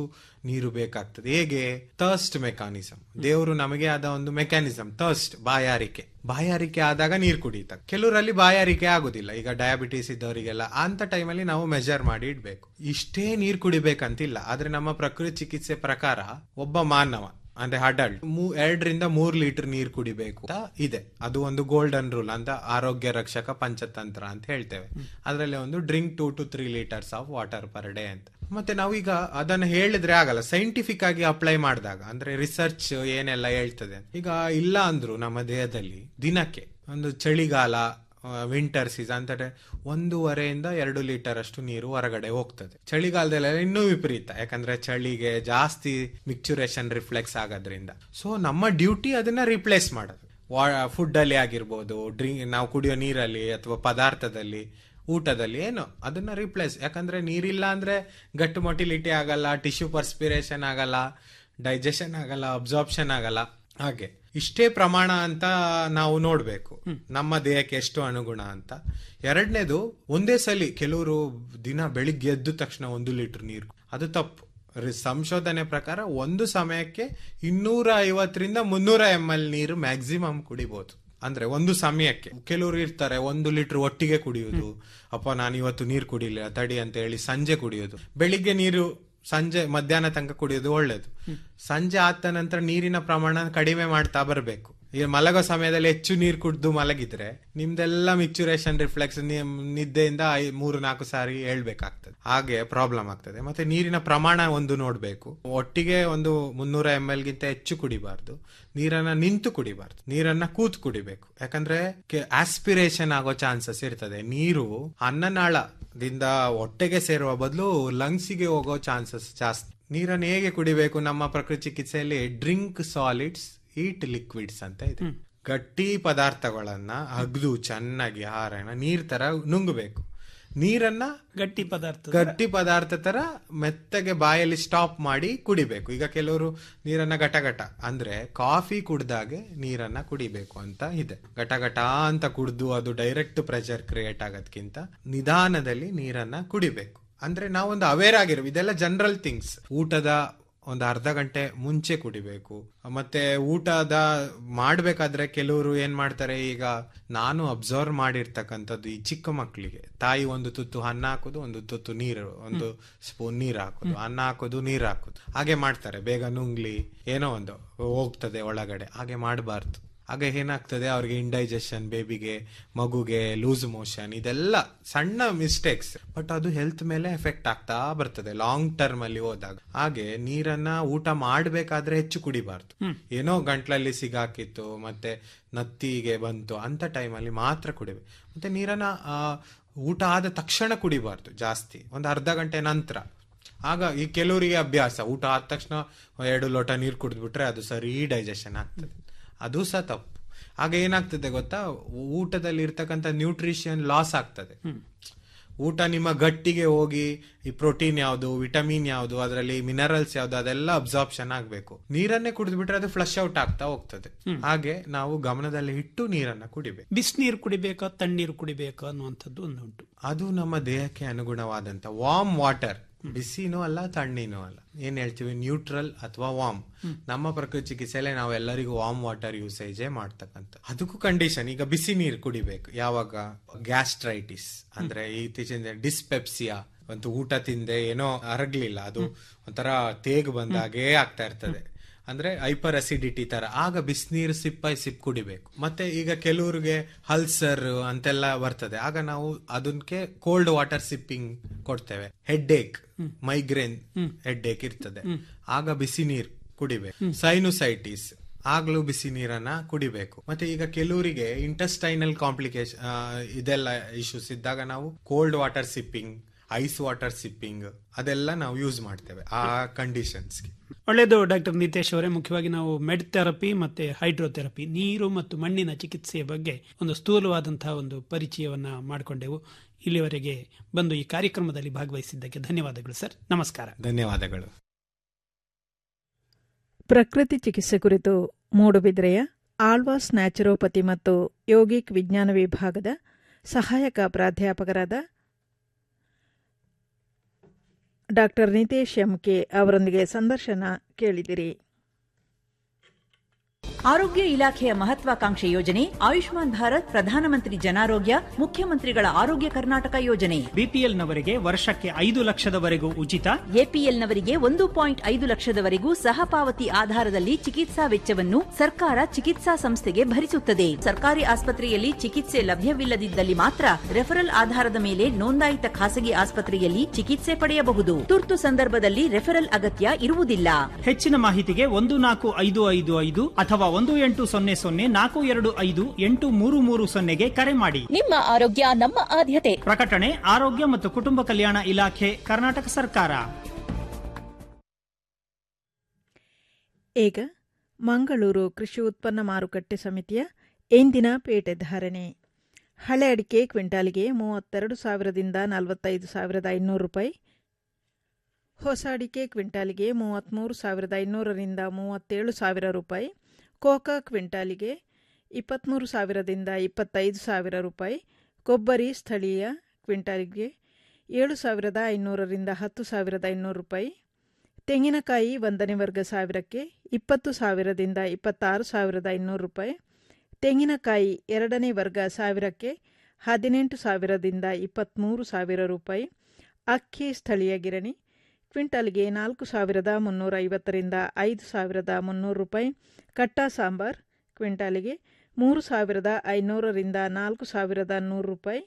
ನೀರು ಬೇಕಾಗ್ತದೆ ಹೇಗೆ ಥರ್ಸ್ಟ್ ಮೆಕಾನಿಸಮ್ ದೇವರು ನಮಗೆ ಆದ ಒಂದು ಮೆಕ್ಯಾನಿಸಮ್ ಥರ್ಸ್ಟ್ ಬಾಯಾರಿಕೆ ಬಾಯಾರಿಕೆ ಆದಾಗ ನೀರು ಕುಡಿತಾರೆ ಕೆಲವರಲ್ಲಿ ಬಾಯಾರಿಕೆ ಆಗುದಿಲ್ಲ ಈಗ ಡಯಾಬಿಟಿಸ್ ಇದ್ದವರಿಗೆಲ್ಲ ಅಂತ ಟೈಮಲ್ಲಿ ನಾವು ಮೆಜರ್ ಮಾಡಿ ಇಡ್ಬೇಕು ಇಷ್ಟೇ ನೀರು ಕುಡಿಬೇಕಂತಿಲ್ಲ ಆದ್ರೆ ನಮ್ಮ ಪ್ರಕೃತಿ ಚಿಕಿತ್ಸೆ ಪ್ರಕಾರ ಒಬ್ಬ ಮಾನವ ಅಂದ್ರೆ ಅಡಲ್ಟ್ ಎರಡರಿಂದ ಮೂರ್ ಲೀಟರ್ ನೀರು ಕುಡಿಬೇಕು ಅಂತ ಇದೆ ಅದು ಒಂದು ಗೋಲ್ಡನ್ ರೂಲ್ ಅಂತ ಆರೋಗ್ಯ ರಕ್ಷಕ ಪಂಚತಂತ್ರ ಅಂತ ಹೇಳ್ತೇವೆ ಅದರಲ್ಲಿ ಒಂದು drink two to three litres of water per day ಅಂತ ಮತ್ತೆ ನಾವೀಗ ಅದನ್ನ ಹೇಳಿದ್ರೆ ಆಗಲ್ಲ ಸೈಂಟಿಫಿಕ್ ಆಗಿ ಅಪ್ಲೈ ಮಾಡಿದಾಗ ಅಂದ್ರೆ ರಿಸರ್ಚ್ ಏನೆಲ್ಲ ಹೇಳ್ತದೆ ಈಗ ಇಲ್ಲ ಅಂದ್ರು ನಮ್ಮ ದೇಹದಲ್ಲಿ ದಿನಕ್ಕೆ ಒಂದು ಚಳಿಗಾಲ ವಿಂಟರ್ ಸೀಸನ್ ಅಂತ ಒಂದೂವರೆಯಿಂದ ಎರಡು ಲೀಟರ್ ಅಷ್ಟು ನೀರು ಹೊರಗಡೆ ಹೋಗ್ತದೆ ಚಳಿಗಾಲದಲ್ಲೆಲ್ಲ ಇನ್ನೂ ವಿಪರೀತ ಯಾಕಂದ್ರೆ ಚಳಿಗೆ ಜಾಸ್ತಿ ಮಿಕ್ಚುರೇಷನ್ ರಿಫ್ಲೆಕ್ಸ್ ಆಗೋದ್ರಿಂದ ಸೊ ನಮ್ಮ ಡ್ಯೂಟಿ ಅದನ್ನ ರಿಪ್ಲೇಸ್ ಮಾಡೋದು ಫುಡ್ ಅಲ್ಲಿ ಆಗಿರ್ಬೋದು ಡ್ರಿಂಕ್ ನಾವು ಕುಡಿಯೋ ನೀರಲ್ಲಿ ಅಥವಾ ಪದಾರ್ಥದಲ್ಲಿ ಊಟದಲ್ಲಿ ಏನು ಅದನ್ನ ರಿಪ್ಲೇಸ್ ಯಾಕಂದ್ರೆ ನೀರಿಲ್ಲ ಅಂದ್ರೆ ಗಟ್ಟು ಮೊಟಿಲಿಟಿ ಆಗಲ್ಲ ಟಿಶ್ಯೂ ಪರ್ಸ್ಪಿರೇಷನ್ ಆಗಲ್ಲ ಡೈಜೆಷನ್ ಆಗಲ್ಲ ಅಬ್ಸಾರ್ಪ್ಷನ್ ಆಗಲ್ಲ ಹಾಗೆ ಇಷ್ಟೇ ಪ್ರಮಾಣ ಅಂತ ನಾವು ನೋಡ್ಬೇಕು ನಮ್ಮ ದೇಹಕ್ಕೆ ಎಷ್ಟು ಅನುಗುಣ ಅಂತ ಎರಡನೇದು ಒಂದೇ ಸಲಿ ಕೆಲವರು ದಿನ ಬೆಳಿಗ್ಗೆ ಎದ್ದ ತಕ್ಷಣ ಒಂದು ಲೀಟರ್ ನೀರು ಅದು ತಪ್ಪು ರಿ- ಸಂಶೋಧನೆ ಪ್ರಕಾರ ಒಂದು ಸಮಯಕ್ಕೆ ಇನ್ನೂರ ಐವತ್ತರಿಂದ ಮುನ್ನೂರ ಎಂ ಎಲ್ ನೀರು ಮ್ಯಾಕ್ಸಿಮಮ್ ಕುಡಿಬಹುದು ಅಂದ್ರೆ ಒಂದು ಸಮಯಕ್ಕೆ ಕೆಲವರು ಇರ್ತಾರೆ ಒಂದು ಲೀಟರ್ ಒಟ್ಟಿಗೆ ಕುಡಿಯುವುದು ಅಪ್ಪ ನಾನು ಇವತ್ತು ನೀರು ಕುಡಿಲಿಲ್ಲ ತಡಿ ಅಂತ ಹೇಳಿ ಸಂಜೆ ಕುಡಿಯೋದು ಬೆಳಿಗ್ಗೆ ನೀರು ಸಂಜೆ ಮಧ್ಯಾಹ್ನ ತನಕ ಕುಡಿಯೋದು ಒಳ್ಳೇದು ಸಂಜೆ ಆದ ನಂತರ ನೀರಿನ ಪ್ರಮಾಣ ಕಡಿಮೆ ಮಾಡ್ತಾ ಬರಬೇಕು ಈಗ ಮಲಗೋ ಸಮಯದಲ್ಲಿ ಹೆಚ್ಚು ನೀರು ಕುಡಿದು ಮಲಗಿದ್ರೆ ನಿಮ್ದೆಲ್ಲ ಮಿಕ್ಚುರೇಷನ್ ರಿಫ್ಲೆಕ್ಸ್ ನಿದ್ದೆಯಿಂದ ಐ- ಮೂರು ನಾಲ್ಕು ಸಾರಿ ಹೇಳ್ಬೇಕಾಗ್ತದೆ ಹಾಗೆ ಪ್ರಾಬ್ಲಮ್ ಆಗ್ತದೆ ಮತ್ತೆ ನೀರಿನ ಪ್ರಮಾಣ ಒಂದು ನೋಡ್ಬೇಕು ಒಟ್ಟಿಗೆ ಒಂದು ಮುನ್ನೂರ ಎಂ ಎಲ್ ಗಿಂತ ಹೆಚ್ಚು ಕುಡಿಬಾರ್ದು ನೀರನ್ನ ನಿಂತು ಕುಡಿಬಾರ್ದು ನೀರನ್ನ ಕೂತ್ ಕುಡಿಬೇಕು ಯಾಕಂದ್ರೆ ಆಸ್ಪಿರೇಷನ್ ಆಗೋ ಚಾನ್ಸಸ್ ಇರ್ತದೆ ನೀರು ಅನ್ನನಾಳದಿಂದ ಹೊಟ್ಟೆಗೆ ಸೇರುವ ಬದಲು ಲಂಗ್ಸಿಗೆ ಹೋಗೋ ಚಾನ್ಸಸ್ ಜಾಸ್ತಿ ನೀರನ್ನು ಹೇಗೆ ಕುಡಿಬೇಕು ನಮ್ಮ ಪ್ರಕೃತಿ ಚಿಕಿತ್ಸೆಯಲ್ಲಿ ಡ್ರಿಂಕ್ ಸಾಲಿಡ್ಸ್ ಈಟ್ ಲಿಕ್ವಿಡ್ಸ್ ಅಂತ ಇದೆ ಗಟ್ಟಿ ಪದಾರ್ಥಗಳನ್ನ ಅಗ್ದು ಚೆನ್ನಾಗಿ ಹಾರಣ ನೀರ್ ತರ ನುಂಗಬೇಕು ನೀರನ್ನ ಗಟ್ಟಿ ಪದಾರ್ಥ ಗಟ್ಟಿ ಪದಾರ್ಥ ತರ ಮೆತ್ತಗೆ ಬಾಯಲ್ಲಿ ಸ್ಟಾಪ್ ಮಾಡಿ ಕುಡಿಬೇಕು ಈಗ ಕೆಲವರು ನೀರನ್ನ ಘಟ ಘಟ ಅಂದ್ರೆ ಕಾಫಿ ಕುಡ್ದಾಗೆ ನೀರನ್ನ ಕುಡಿಬೇಕು ಅಂತ ಇದೆ ಘಟ ಘಟ ಅಂತ ಕುಡ್ದು ಅದು ಡೈರೆಕ್ಟ್ ಪ್ರೆಷರ್ ಕ್ರಿಯೇಟ್ ಆಗೋದ್ಕಿಂತ ನಿಧಾನದಲ್ಲಿ ನೀರನ್ನ ಕುಡಿಬೇಕು ಅಂದ್ರೆ ನಾವೊಂದು ಅವೇರ್ ಆಗಿರೋ ಇದೆಲ್ಲ ಜನರಲ್ ಥಿಂಗ್ಸ್ ಊಟದ ಒಂದು ಅರ್ಧ ಗಂಟೆ ಮುಂಚೆ ಕುಡಿಬೇಕು ಮತ್ತೆ ಊಟದ ಮಾಡ್ಬೇಕಾದ್ರೆ ಕೆಲವರು ಏನ್ ಮಾಡ್ತಾರೆ ಈಗ ನಾನು ಅಬ್ಸರ್ವ್ ಮಾಡಿರ್ತಕ್ಕಂಥದ್ದು ಈ ಚಿಕ್ಕ ಮಕ್ಕಳಿಗೆ ತಾಯಿ ಒಂದು ತುತ್ತು ಅನ್ನ ಹಾಕೋದು ಒಂದು ತುತ್ತು ನೀರು ಒಂದು ಸ್ಪೂನ್ ನೀರು ಹಾಕೋದು ಅನ್ನ ಹಾಕೋದು ನೀರು ಹಾಕೋದು ಹಾಗೆ ಮಾಡ್ತಾರೆ ಬೇಗ ನುಂಗ್ಲಿ ಏನೋ ಒಂದು ಹೋಗ್ತದೆ ಒಳಗಡೆ ಹಾಗೆ ಮಾಡಬಾರ್ದು ಹಾಗೆ ಏನಾಗ್ತದೆ ಅವ್ರಿಗೆ ಇಂಡೈಜೆಷನ್ ಬೇಬಿಗೆ ಮಗುಗೆ ಲೂಸ್ ಮೋಷನ್ ಇದೆಲ್ಲ ಸಣ್ಣ ಮಿಸ್ಟೇಕ್ಸ್ ಬಟ್ ಅದು ಹೆಲ್ತ್ ಮೇಲೆ ಎಫೆಕ್ಟ್ ಆಗ್ತಾ ಬರ್ತದೆ ಲಾಂಗ್ ಟರ್ಮ್ ಅಲ್ಲಿ ಹೋದಾಗ ಹಾಗೆ ನೀರನ್ನ ಊಟ ಮಾಡ್ಬೇಕಾದ್ರೆ ಹೆಚ್ಚು ಕುಡಿಬಾರ್ದು ಏನೋ ಗಂಟ್ಲಲ್ಲಿ ಸಿಗಾಕಿತ್ತು ಮತ್ತೆ ನತ್ತಿಗೆ ಬಂತು ಅಂತ ಟೈಮಲ್ಲಿ ಮಾತ್ರ ಕುಡಿಬೇಕು ಮತ್ತೆ ನೀರನ್ನ ಆ, ಊಟ ಆದ ತಕ್ಷಣ ಕುಡಿಬಾರ್ದು ಜಾಸ್ತಿ ಒಂದು ಅರ್ಧ ಗಂಟೆ ನಂತರ ಆಗ ಈ ಕೆಲವರಿಗೆ ಅಭ್ಯಾಸ ಊಟ ಆದ ತಕ್ಷಣ ಎರಡು ಲೋಟ ನೀರು ಕುಡಿದ್ಬಿಟ್ರೆ ಅದು ಸರಿ ಡೈಜೆಷನ್ ಆಗ್ತದೆ ಅದು ಸಹ ತಪ್ಪು ಆಗ ಏನಾಗ್ತದೆ ಗೊತ್ತಾ ಊಟದಲ್ಲಿ ಇರ್ತಕ್ಕಂಥ ನ್ಯೂಟ್ರಿಷನ್ ಲಾಸ್ ಆಗ್ತದೆ ಊಟ ನಿಮ್ಮ ಗಟ್ಟಿಗೆ ಹೋಗಿ ಈ ಪ್ರೋಟೀನ್ ಯಾವುದು ವಿಟಮಿನ್ ಯಾವುದು ಅದರಲ್ಲಿ ಮಿನರಲ್ಸ್ ಯಾವುದು ಅದೆಲ್ಲ ಅಬ್ಸಾರ್ಪ್ಷನ್ ಆಗಬೇಕು ನೀರನ್ನೇ ಕುಡಿದ್ಬಿಟ್ರೆ ಅದು ಫ್ಲಶ್ ಔಟ್ ಆಗ್ತಾ ಹೋಗ್ತದೆ ಹಾಗೆ ನಾವು ಗಮನದಲ್ಲಿ ಇಟ್ಟು ನೀರನ್ನ ಕುಡಿಬೇಕು ಬಿಸಿನೀರು ಕುಡಿಬೇಕಾ ತಣ್ಣೀರು ಕುಡಿಬೇಕಾ ಅನ್ನುವಂಥದ್ದು ಒಂದು ಉಂಟು ಅದು ನಮ್ಮ ದೇಹಕ್ಕೆ ಅನುಗುಣವಾದಂತ ವಾರ್ಮ್ ವಾಟರ್ ಬಿಸಿನೂ ಅಲ್ಲ ತಣ್ಣಿನೂ ಅಲ್ಲ ಏನ್ ಹೇಳ್ತೀವಿ ನ್ಯೂಟ್ರಲ್ ಅಥವಾ ವಾರ್ಮ್ ನಮ್ಮ ಪ್ರಕೃತಿ ಚಿಕಿತ್ಸೆಲೆ ನಾವು ಎಲ್ಲರಿಗೂ ವಾರ್ಮ್ ವಾಟರ್ ಯೂಸೇಜೇ ಮಾಡ್ತಕ್ಕಂಥ ಅದಕ್ಕೂ ಕಂಡೀಷನ್ ಈಗ ಬಿಸಿ ನೀರು ಕುಡಿಬೇಕು ಯಾವಾಗ ಗ್ಯಾಸ್ಟ್ರೈಟಿಸ್ ಅಂದ್ರೆ ಇತ್ತೀಚಿನ ಡಿಸ್ಪೆಪ್ಸಿಯಾ ಒಂದು ಊಟ ತಿಂದೆ ಏನೋ ಅರಗ್ಲಿಲ್ಲ ಅದು ಒಂಥರ ತೇಗ್ ಬಂದಾಗೇ ಆಗ್ತಾ ಇರ್ತದೆ ಅಂದ್ರೆ ಹೈಪರ್ ಅಸಿಡಿಟಿ ತರ ಆಗ ಬಿಸಿನೀರು ಸಿಪ್ ಬೈ ಸಿಪ್ ಕುಡಿಬೇಕು ಮತ್ತೆ ಈಗ ಕೆಲವ್ರಿಗೆ ಹಲ್ಸರ್ ಅಂತೆಲ್ಲ ಬರ್ತದೆ ಆಗ ನಾವು ಅದಕ್ಕೆ ಕೋಲ್ಡ್ ವಾಟರ್ ಸಿಪ್ಪಿಂಗ್ ಕೊಡ್ತೇವೆ headache migraine headache ಇರ್ತದೆ ಆಗ ಬಿಸಿ ನೀರು ಕುಡಿಬೇಕು ಸೈನುಸೈಟಿಸ್ ಆಗ್ಲೂ ಬಿಸಿ ನೀರನ್ನ ಕುಡಿಬೇಕು ಮತ್ತೆ ಈಗ ಕೆಲವರಿಗೆ ಇಂಟೆಸ್ಟೈನಲ್ ಕಾಂಪ್ಲಿಕೇಶನ್ ಇದೆಲ್ಲ ಇಶ್ಯೂಸ್ ಇದ್ದಾಗ ನಾವು cold water sipping ice water sipping ಅದೆಲ್ಲ ನಾವು ಯೂಸ್ ಮಾಡ್ತೇವೆ ಆ ಕಂಡೀಷನ್ಸ್ಗೆ ಒಳ್ಳೆಯದು ಡಾಕ್ಟರ್ ನಿತೇಶ್ ಅವರೇ ಮುಖ್ಯವಾಗಿ ನಾವು ಮೆಡ್ ಥೆರಪಿ ಮತ್ತೆ ಹೈಡ್ರೋಥೆರಪಿ ನೀರು ಮತ್ತು ಮಣ್ಣಿನ ಚಿಕಿತ್ಸೆಯ ಬಗ್ಗೆ ಒಂದು ಸ್ಥೂಲವಾದಂತಹ ಒಂದು ಪರಿಚಯವನ್ನ ಮಾಡಿಕೊಂಡೆವು ಇಲ್ಲಿವರೆಗೆ ಬಂದು ಈ ಕಾರ್ಯಕ್ರಮದಲ್ಲಿ ಭಾಗವಹಿಸಿದ್ದಕ್ಕೆ ಧನ್ಯವಾದಗಳು ಸರ್ ನಮಸ್ಕಾರ ಧನ್ಯವಾದಗಳು ಪ್ರಕೃತಿ ಚಿಕಿತ್ಸೆ ಕುರಿತು ಮೂಡುಬಿದ್ರೆಯ ಆಳ್ವಾಸ್ ನ್ಯಾಚುರೋಪತಿ ಮತ್ತು ಯೋಗಿಕ್ ವಿಜ್ಞಾನ ವಿಭಾಗದ ಸಹಾಯಕ ಪ್ರಾಧ್ಯಾಪಕರಾದ ಡಾಕ್ಟರ್ ನಿತೇಶ್ ಎಂಕೆ ಅವರೊಂದಿಗೆ ಸಂದರ್ಶನ ಕೇಳಿದಿರಿ ಆರೋಗ್ಯ ಇಲಾಖೆಯ ಮಹತ್ವಾಕಾಂಕ್ಷೆ ಯೋಜನೆ ಆಯುಷ್ಮಾನ್ ಭಾರತ್ ಪ್ರಧಾನಮಂತ್ರಿ ಜನಾರೋಗ್ಯ ಮುಖ್ಯಮಂತ್ರಿಗಳ ಆರೋಗ್ಯ ಕರ್ನಾಟಕ ಯೋಜನೆ ಬಿಪಿಎಲ್ ನವರಿಗೆ ವರ್ಷಕ್ಕೆ ಐದು ಲಕ್ಷದವರೆಗೂ ಉಚಿತ ಎಪಿಎಲ್ನವರಿಗೆ ಒಂದು ಪಾಯಿಂಟ್ ಐದು ಲಕ್ಷದವರೆಗೂ ಸಹಪಾವತಿ ಆಧಾರದಲ್ಲಿ ಚಿಕಿತ್ಸಾ ವೆಚ್ಚವನ್ನು ಸರ್ಕಾರ ಚಿಕಿತ್ಸಾ ಸಂಸ್ಥೆಗೆ ಭರಿಸುತ್ತದೆ ಸರ್ಕಾರಿ ಆಸ್ಪತ್ರೆಯಲ್ಲಿ ಚಿಕಿತ್ಸೆ ಲಭ್ಯವಿಲ್ಲದಿದ್ದಲ್ಲಿ ಮಾತ್ರ ರೆಫರಲ್ ಆಧಾರದ ಮೇಲೆ ನೋಂದಾಯಿತ ಖಾಸಗಿ ಆಸ್ಪತ್ರೆಯಲ್ಲಿ ಚಿಕಿತ್ಸೆ ಪಡೆಯಬಹುದು ತುರ್ತು ಸಂದರ್ಭದಲ್ಲಿ ರೆಫರಲ್ ಅಗತ್ಯ ಇರುವುದಿಲ್ಲ ಹೆಚ್ಚಿನ ಮಾಹಿತಿಗೆ ಒಂದು ನಾಲ್ಕು ಐದು ಐದು ಐದು ಅಥವಾ ಒಂದು ಎಂಟು ಸೊನ್ನೆ ಸೊನ್ನೆ ನಾಲ್ಕು ಎರಡು ಐದು ಎಂಟು ಮೂರು ಮೂರು ಸೊನ್ನೆಗೆ ಕರೆ ಮಾಡಿ ನಿಮ್ಮ ಆರೋಗ್ಯ ನಮ್ಮ ಆದ್ಯತೆ ಪ್ರಕಟಣೆ ಆರೋಗ್ಯ ಮತ್ತು ಕುಟುಂಬ ಕಲ್ಯಾಣ ಇಲಾಖೆ ಕರ್ನಾಟಕ ಸರ್ಕಾರ ಈಗ ಮಂಗಳೂರು ಕೃಷಿ ಉತ್ಪನ್ನ ಮಾರುಕಟ್ಟೆ ಸಮಿತಿಯ ಇಂದಿನ ಪೇಟೆ ಧಾರಣೆ ಹಳೆ ಅಡಿಕೆ ಕ್ವಿಂಟಾಲಿಗೆ ಮೂವತ್ತೆರಡು ಸಾವಿರದಿಂದ ನಲವತ್ತೈದು ಸಾವಿರದ ಐನೂರು ರೂಪಾಯಿ ಹೊಸ ಅಡಿಕೆ ಕ್ವಿಂಟಾಲಿಗೆ ಮೂವತ್ತ್ಮೂರು ಸಾವಿರದ ಐನೂರರಿಂದ ಮೂವತ್ತೇಳು ಸಾವಿರ ರೂಪಾಯಿ ಕೋಕಾ ಕ್ವಿಂಟಾಲಿಗೆ ಇಪ್ಪತ್ತ್ಮೂರು ಸಾವಿರದಿಂದ ಇಪ್ಪತ್ತೈದು ಸಾವಿರ ರೂಪಾಯಿ ಕೊಬ್ಬರಿ ಸ್ಥಳೀಯ ಕ್ವಿಂಟಾಲಿಗೆ ಏಳು ಸಾವಿರದ ಐನೂರರಿಂದ ಹತ್ತು ಸಾವಿರದ ಐನೂರು ರೂಪಾಯಿ ತೆಂಗಿನಕಾಯಿ ಒಂದನೇ ವರ್ಗ ಸಾವಿರಕ್ಕೆ ಇಪ್ಪತ್ತು ಸಾವಿರದಿಂದ ಇಪ್ಪತ್ತಾರು ಸಾವಿರದ ಐನೂರು ರೂಪಾಯಿ ತೆಂಗಿನಕಾಯಿ ಎರಡನೇ ವರ್ಗ ಸಾವಿರಕ್ಕೆ ಹದಿನೆಂಟು ಸಾವಿರದಿಂದ ಇಪ್ಪತ್ತ್ಮೂರು ಸಾವಿರ ರೂಪಾಯಿ ಅಕ್ಕಿ ಸ್ಥಳೀಯ ಗಿರಣಿ ಕ್ವಿಂಟಲ್ಗೆ ನಾಲ್ಕು ಸಾವಿರದ ಮುನ್ನೂರ ಐವತ್ತರಿಂದ ಐದು ಸಾವಿರದ ಮುನ್ನೂರು ರೂಪಾಯಿ ಕಟ್ಟ ಸಾಂಬಾರ್ ಕ್ವಿಂಟಾಲಿಗೆ ಮೂರು ಸಾವಿರದ ಐನೂರರಿಂದ ನಾಲ್ಕು ಸಾವಿರದ ನೂರು ರೂಪಾಯಿ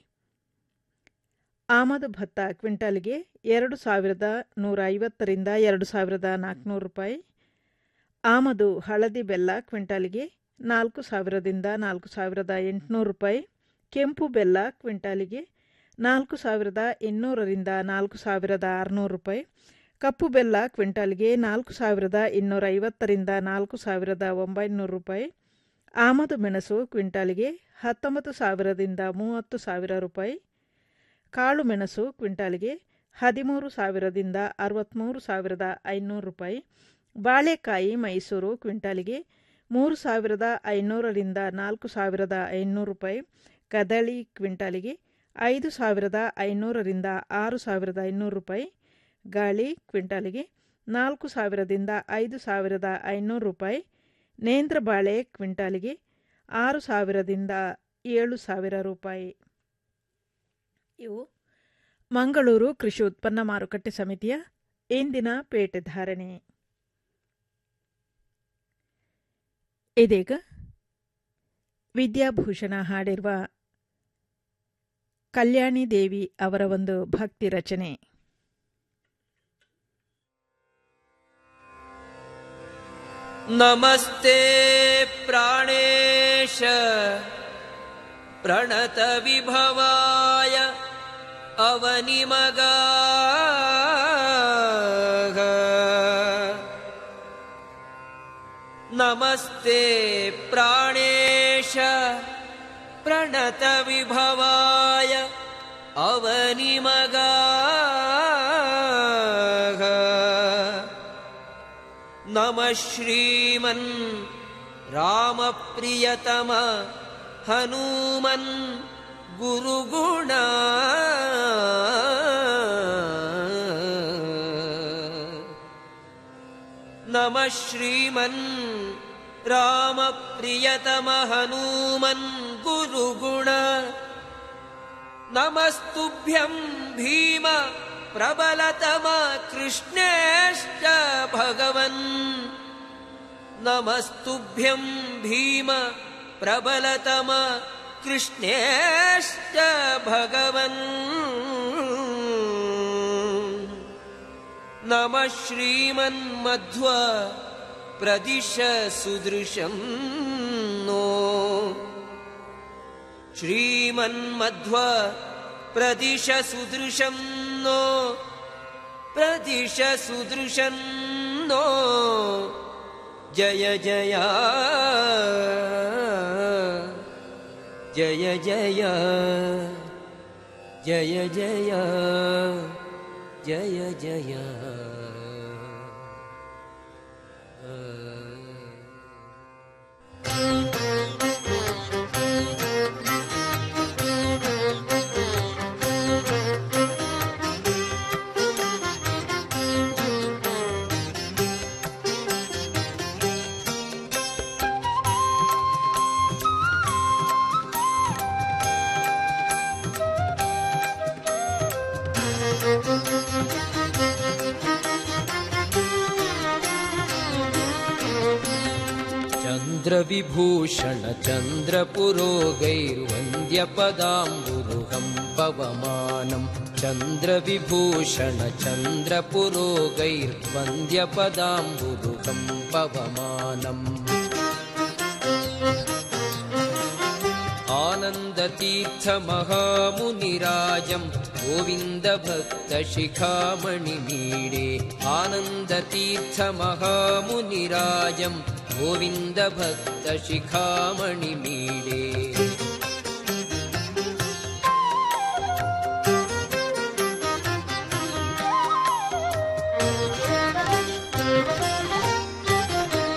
ಆಮದು ಭತ್ತ ಕ್ವಿಂಟಾಲಿಗೆ ಎರಡು ಸಾವಿರದ ನೂರ ಐವತ್ತರಿಂದ ಎರಡು ಸಾವಿರದ ನಾಲ್ಕುನೂರು ರೂಪಾಯಿ ಆಮದು ಹಳದಿ ಬೆಲ್ಲ ಕ್ವಿಂಟಾಲಿಗೆ ನಾಲ್ಕು ಸಾವಿರದಿಂದ ನಾಲ್ಕು ಸಾವಿರದ ಎಂಟುನೂರು ರೂಪಾಯಿ ಕೆಂಪು ಬೆಲ್ಲ ಕ್ವಿಂಟಾಲಿಗೆ ನಾಲ್ಕು ಸಾವಿರದ ಇನ್ನೂರರಿಂದ ನಾಲ್ಕು ಸಾವಿರದ ಆರುನೂರು ರೂಪಾಯಿ ಕಪ್ಪು ಬೆಲ್ಲ ಕ್ವಿಂಟಾಲ್ಗೆ ನಾಲ್ಕು ಸಾವಿರದ ಇನ್ನೂರ ಐವತ್ತರಿಂದ ನಾಲ್ಕು ಸಾವಿರದ ಒಂಬೈನೂರು ರೂಪಾಯಿ ಆಮದು ಮೆಣಸು ಕ್ವಿಂಟಾಲ್ಗೆ ಹತ್ತೊಂಬತ್ತು ಸಾವಿರದಿಂದ ಮೂವತ್ತು ಸಾವಿರ ರೂಪಾಯಿ ಕಾಳು ಮೆಣಸು ಕ್ವಿಂಟಾಲ್ಗೆ ಹದಿಮೂರು ಸಾವಿರದಿಂದ ಅರವತ್ತ್ಮೂರು ಸಾವಿರದ ಐನೂರು ರೂಪಾಯಿ ಬಾಳೆಕಾಯಿ ಮೈಸೂರು ಕ್ವಿಂಟಾಲಿಗೆ ಮೂರು ಸಾವಿರದ ಐನೂರರಿಂದ ನಾಲ್ಕು ಸಾವಿರದ ಐನೂರು ರೂಪಾಯಿ ಕದಳಿ ಕ್ವಿಂಟಾಲಿಗೆ ಐದು ಸಾವಿರದ ಐನೂರರಿಂದ ಆರು ಸಾವಿರದ ಐನೂರು ರೂಪಾಯಿ ಗಾಳಿ ಕ್ವಿಂಟಾಲಿಗೆ ನಾಲ್ಕು ಸಾವಿರದಿಂದ ಐದು ಸಾವಿರದ ಐನೂರು ರೂಪಾಯಿ ನೇಂದ್ರ ಬಾಳೆ ಕ್ವಿಂಟಾಲಿಗೆ ಆರು ಸಾವಿರದಿಂದ ಏಳು ಸಾವಿರ ರೂಪಾಯಿ ಇವು ಮಂಗಳೂರು ಕೃಷಿ ಉತ್ಪನ್ನ ಮಾರುಕಟ್ಟೆ ಸಮಿತಿಯ ಇಂದಿನ ಪೇಟೆ ಧಾರಣೆ ಇದೀಗ ವಿದ್ಯಾಭೂಷಣ ಹಾಡಿರುವ ಕಲ್ಯಾಣಿ ದೇವಿ ಅವರ ಒಂದು ಭಕ್ತಿ ರಚನೆ नमस्ते प्राणेश प्रणतविभवाय अवनिमगा नमस्ते प्राणेश प्रणतविभवाय अवनिमगा नमः श्रीमन् रामप्रियतम हनूमन् गुरुगुण नमः श्रीमन् रामप्रियतम हनूमन् गुरुगुण नमस्तुभ्यं भीम प्रबलतम कृष्णेश्च भगवन् नमस्तुभ्यं भीम प्रबलतम कृष्णेश्च भगवन् नमः श्रीमन्मध्व प्रदिश सुदृशं नो श्रीमन्मध्व प्रदिश सुदृशं नो प्रदिश सुदृशं नो जय जय जय जय जय जय जय जय चन्द्रविभूषण चन्द्रपुरोगैर्वन्द्यपदाम्बुरुहं पवमानं चन्द्रविभूषण चन्द्रपुरोगैर्वन्द्यपदाम्बुरुहं पवमानम् आनन्दतीर्थमहामुनिराजं गोविन्दभक्तशिखामणिमीडे आनन्दतीर्थमहामुनिराजं गोविन्दभक्तशिखामणिमीडे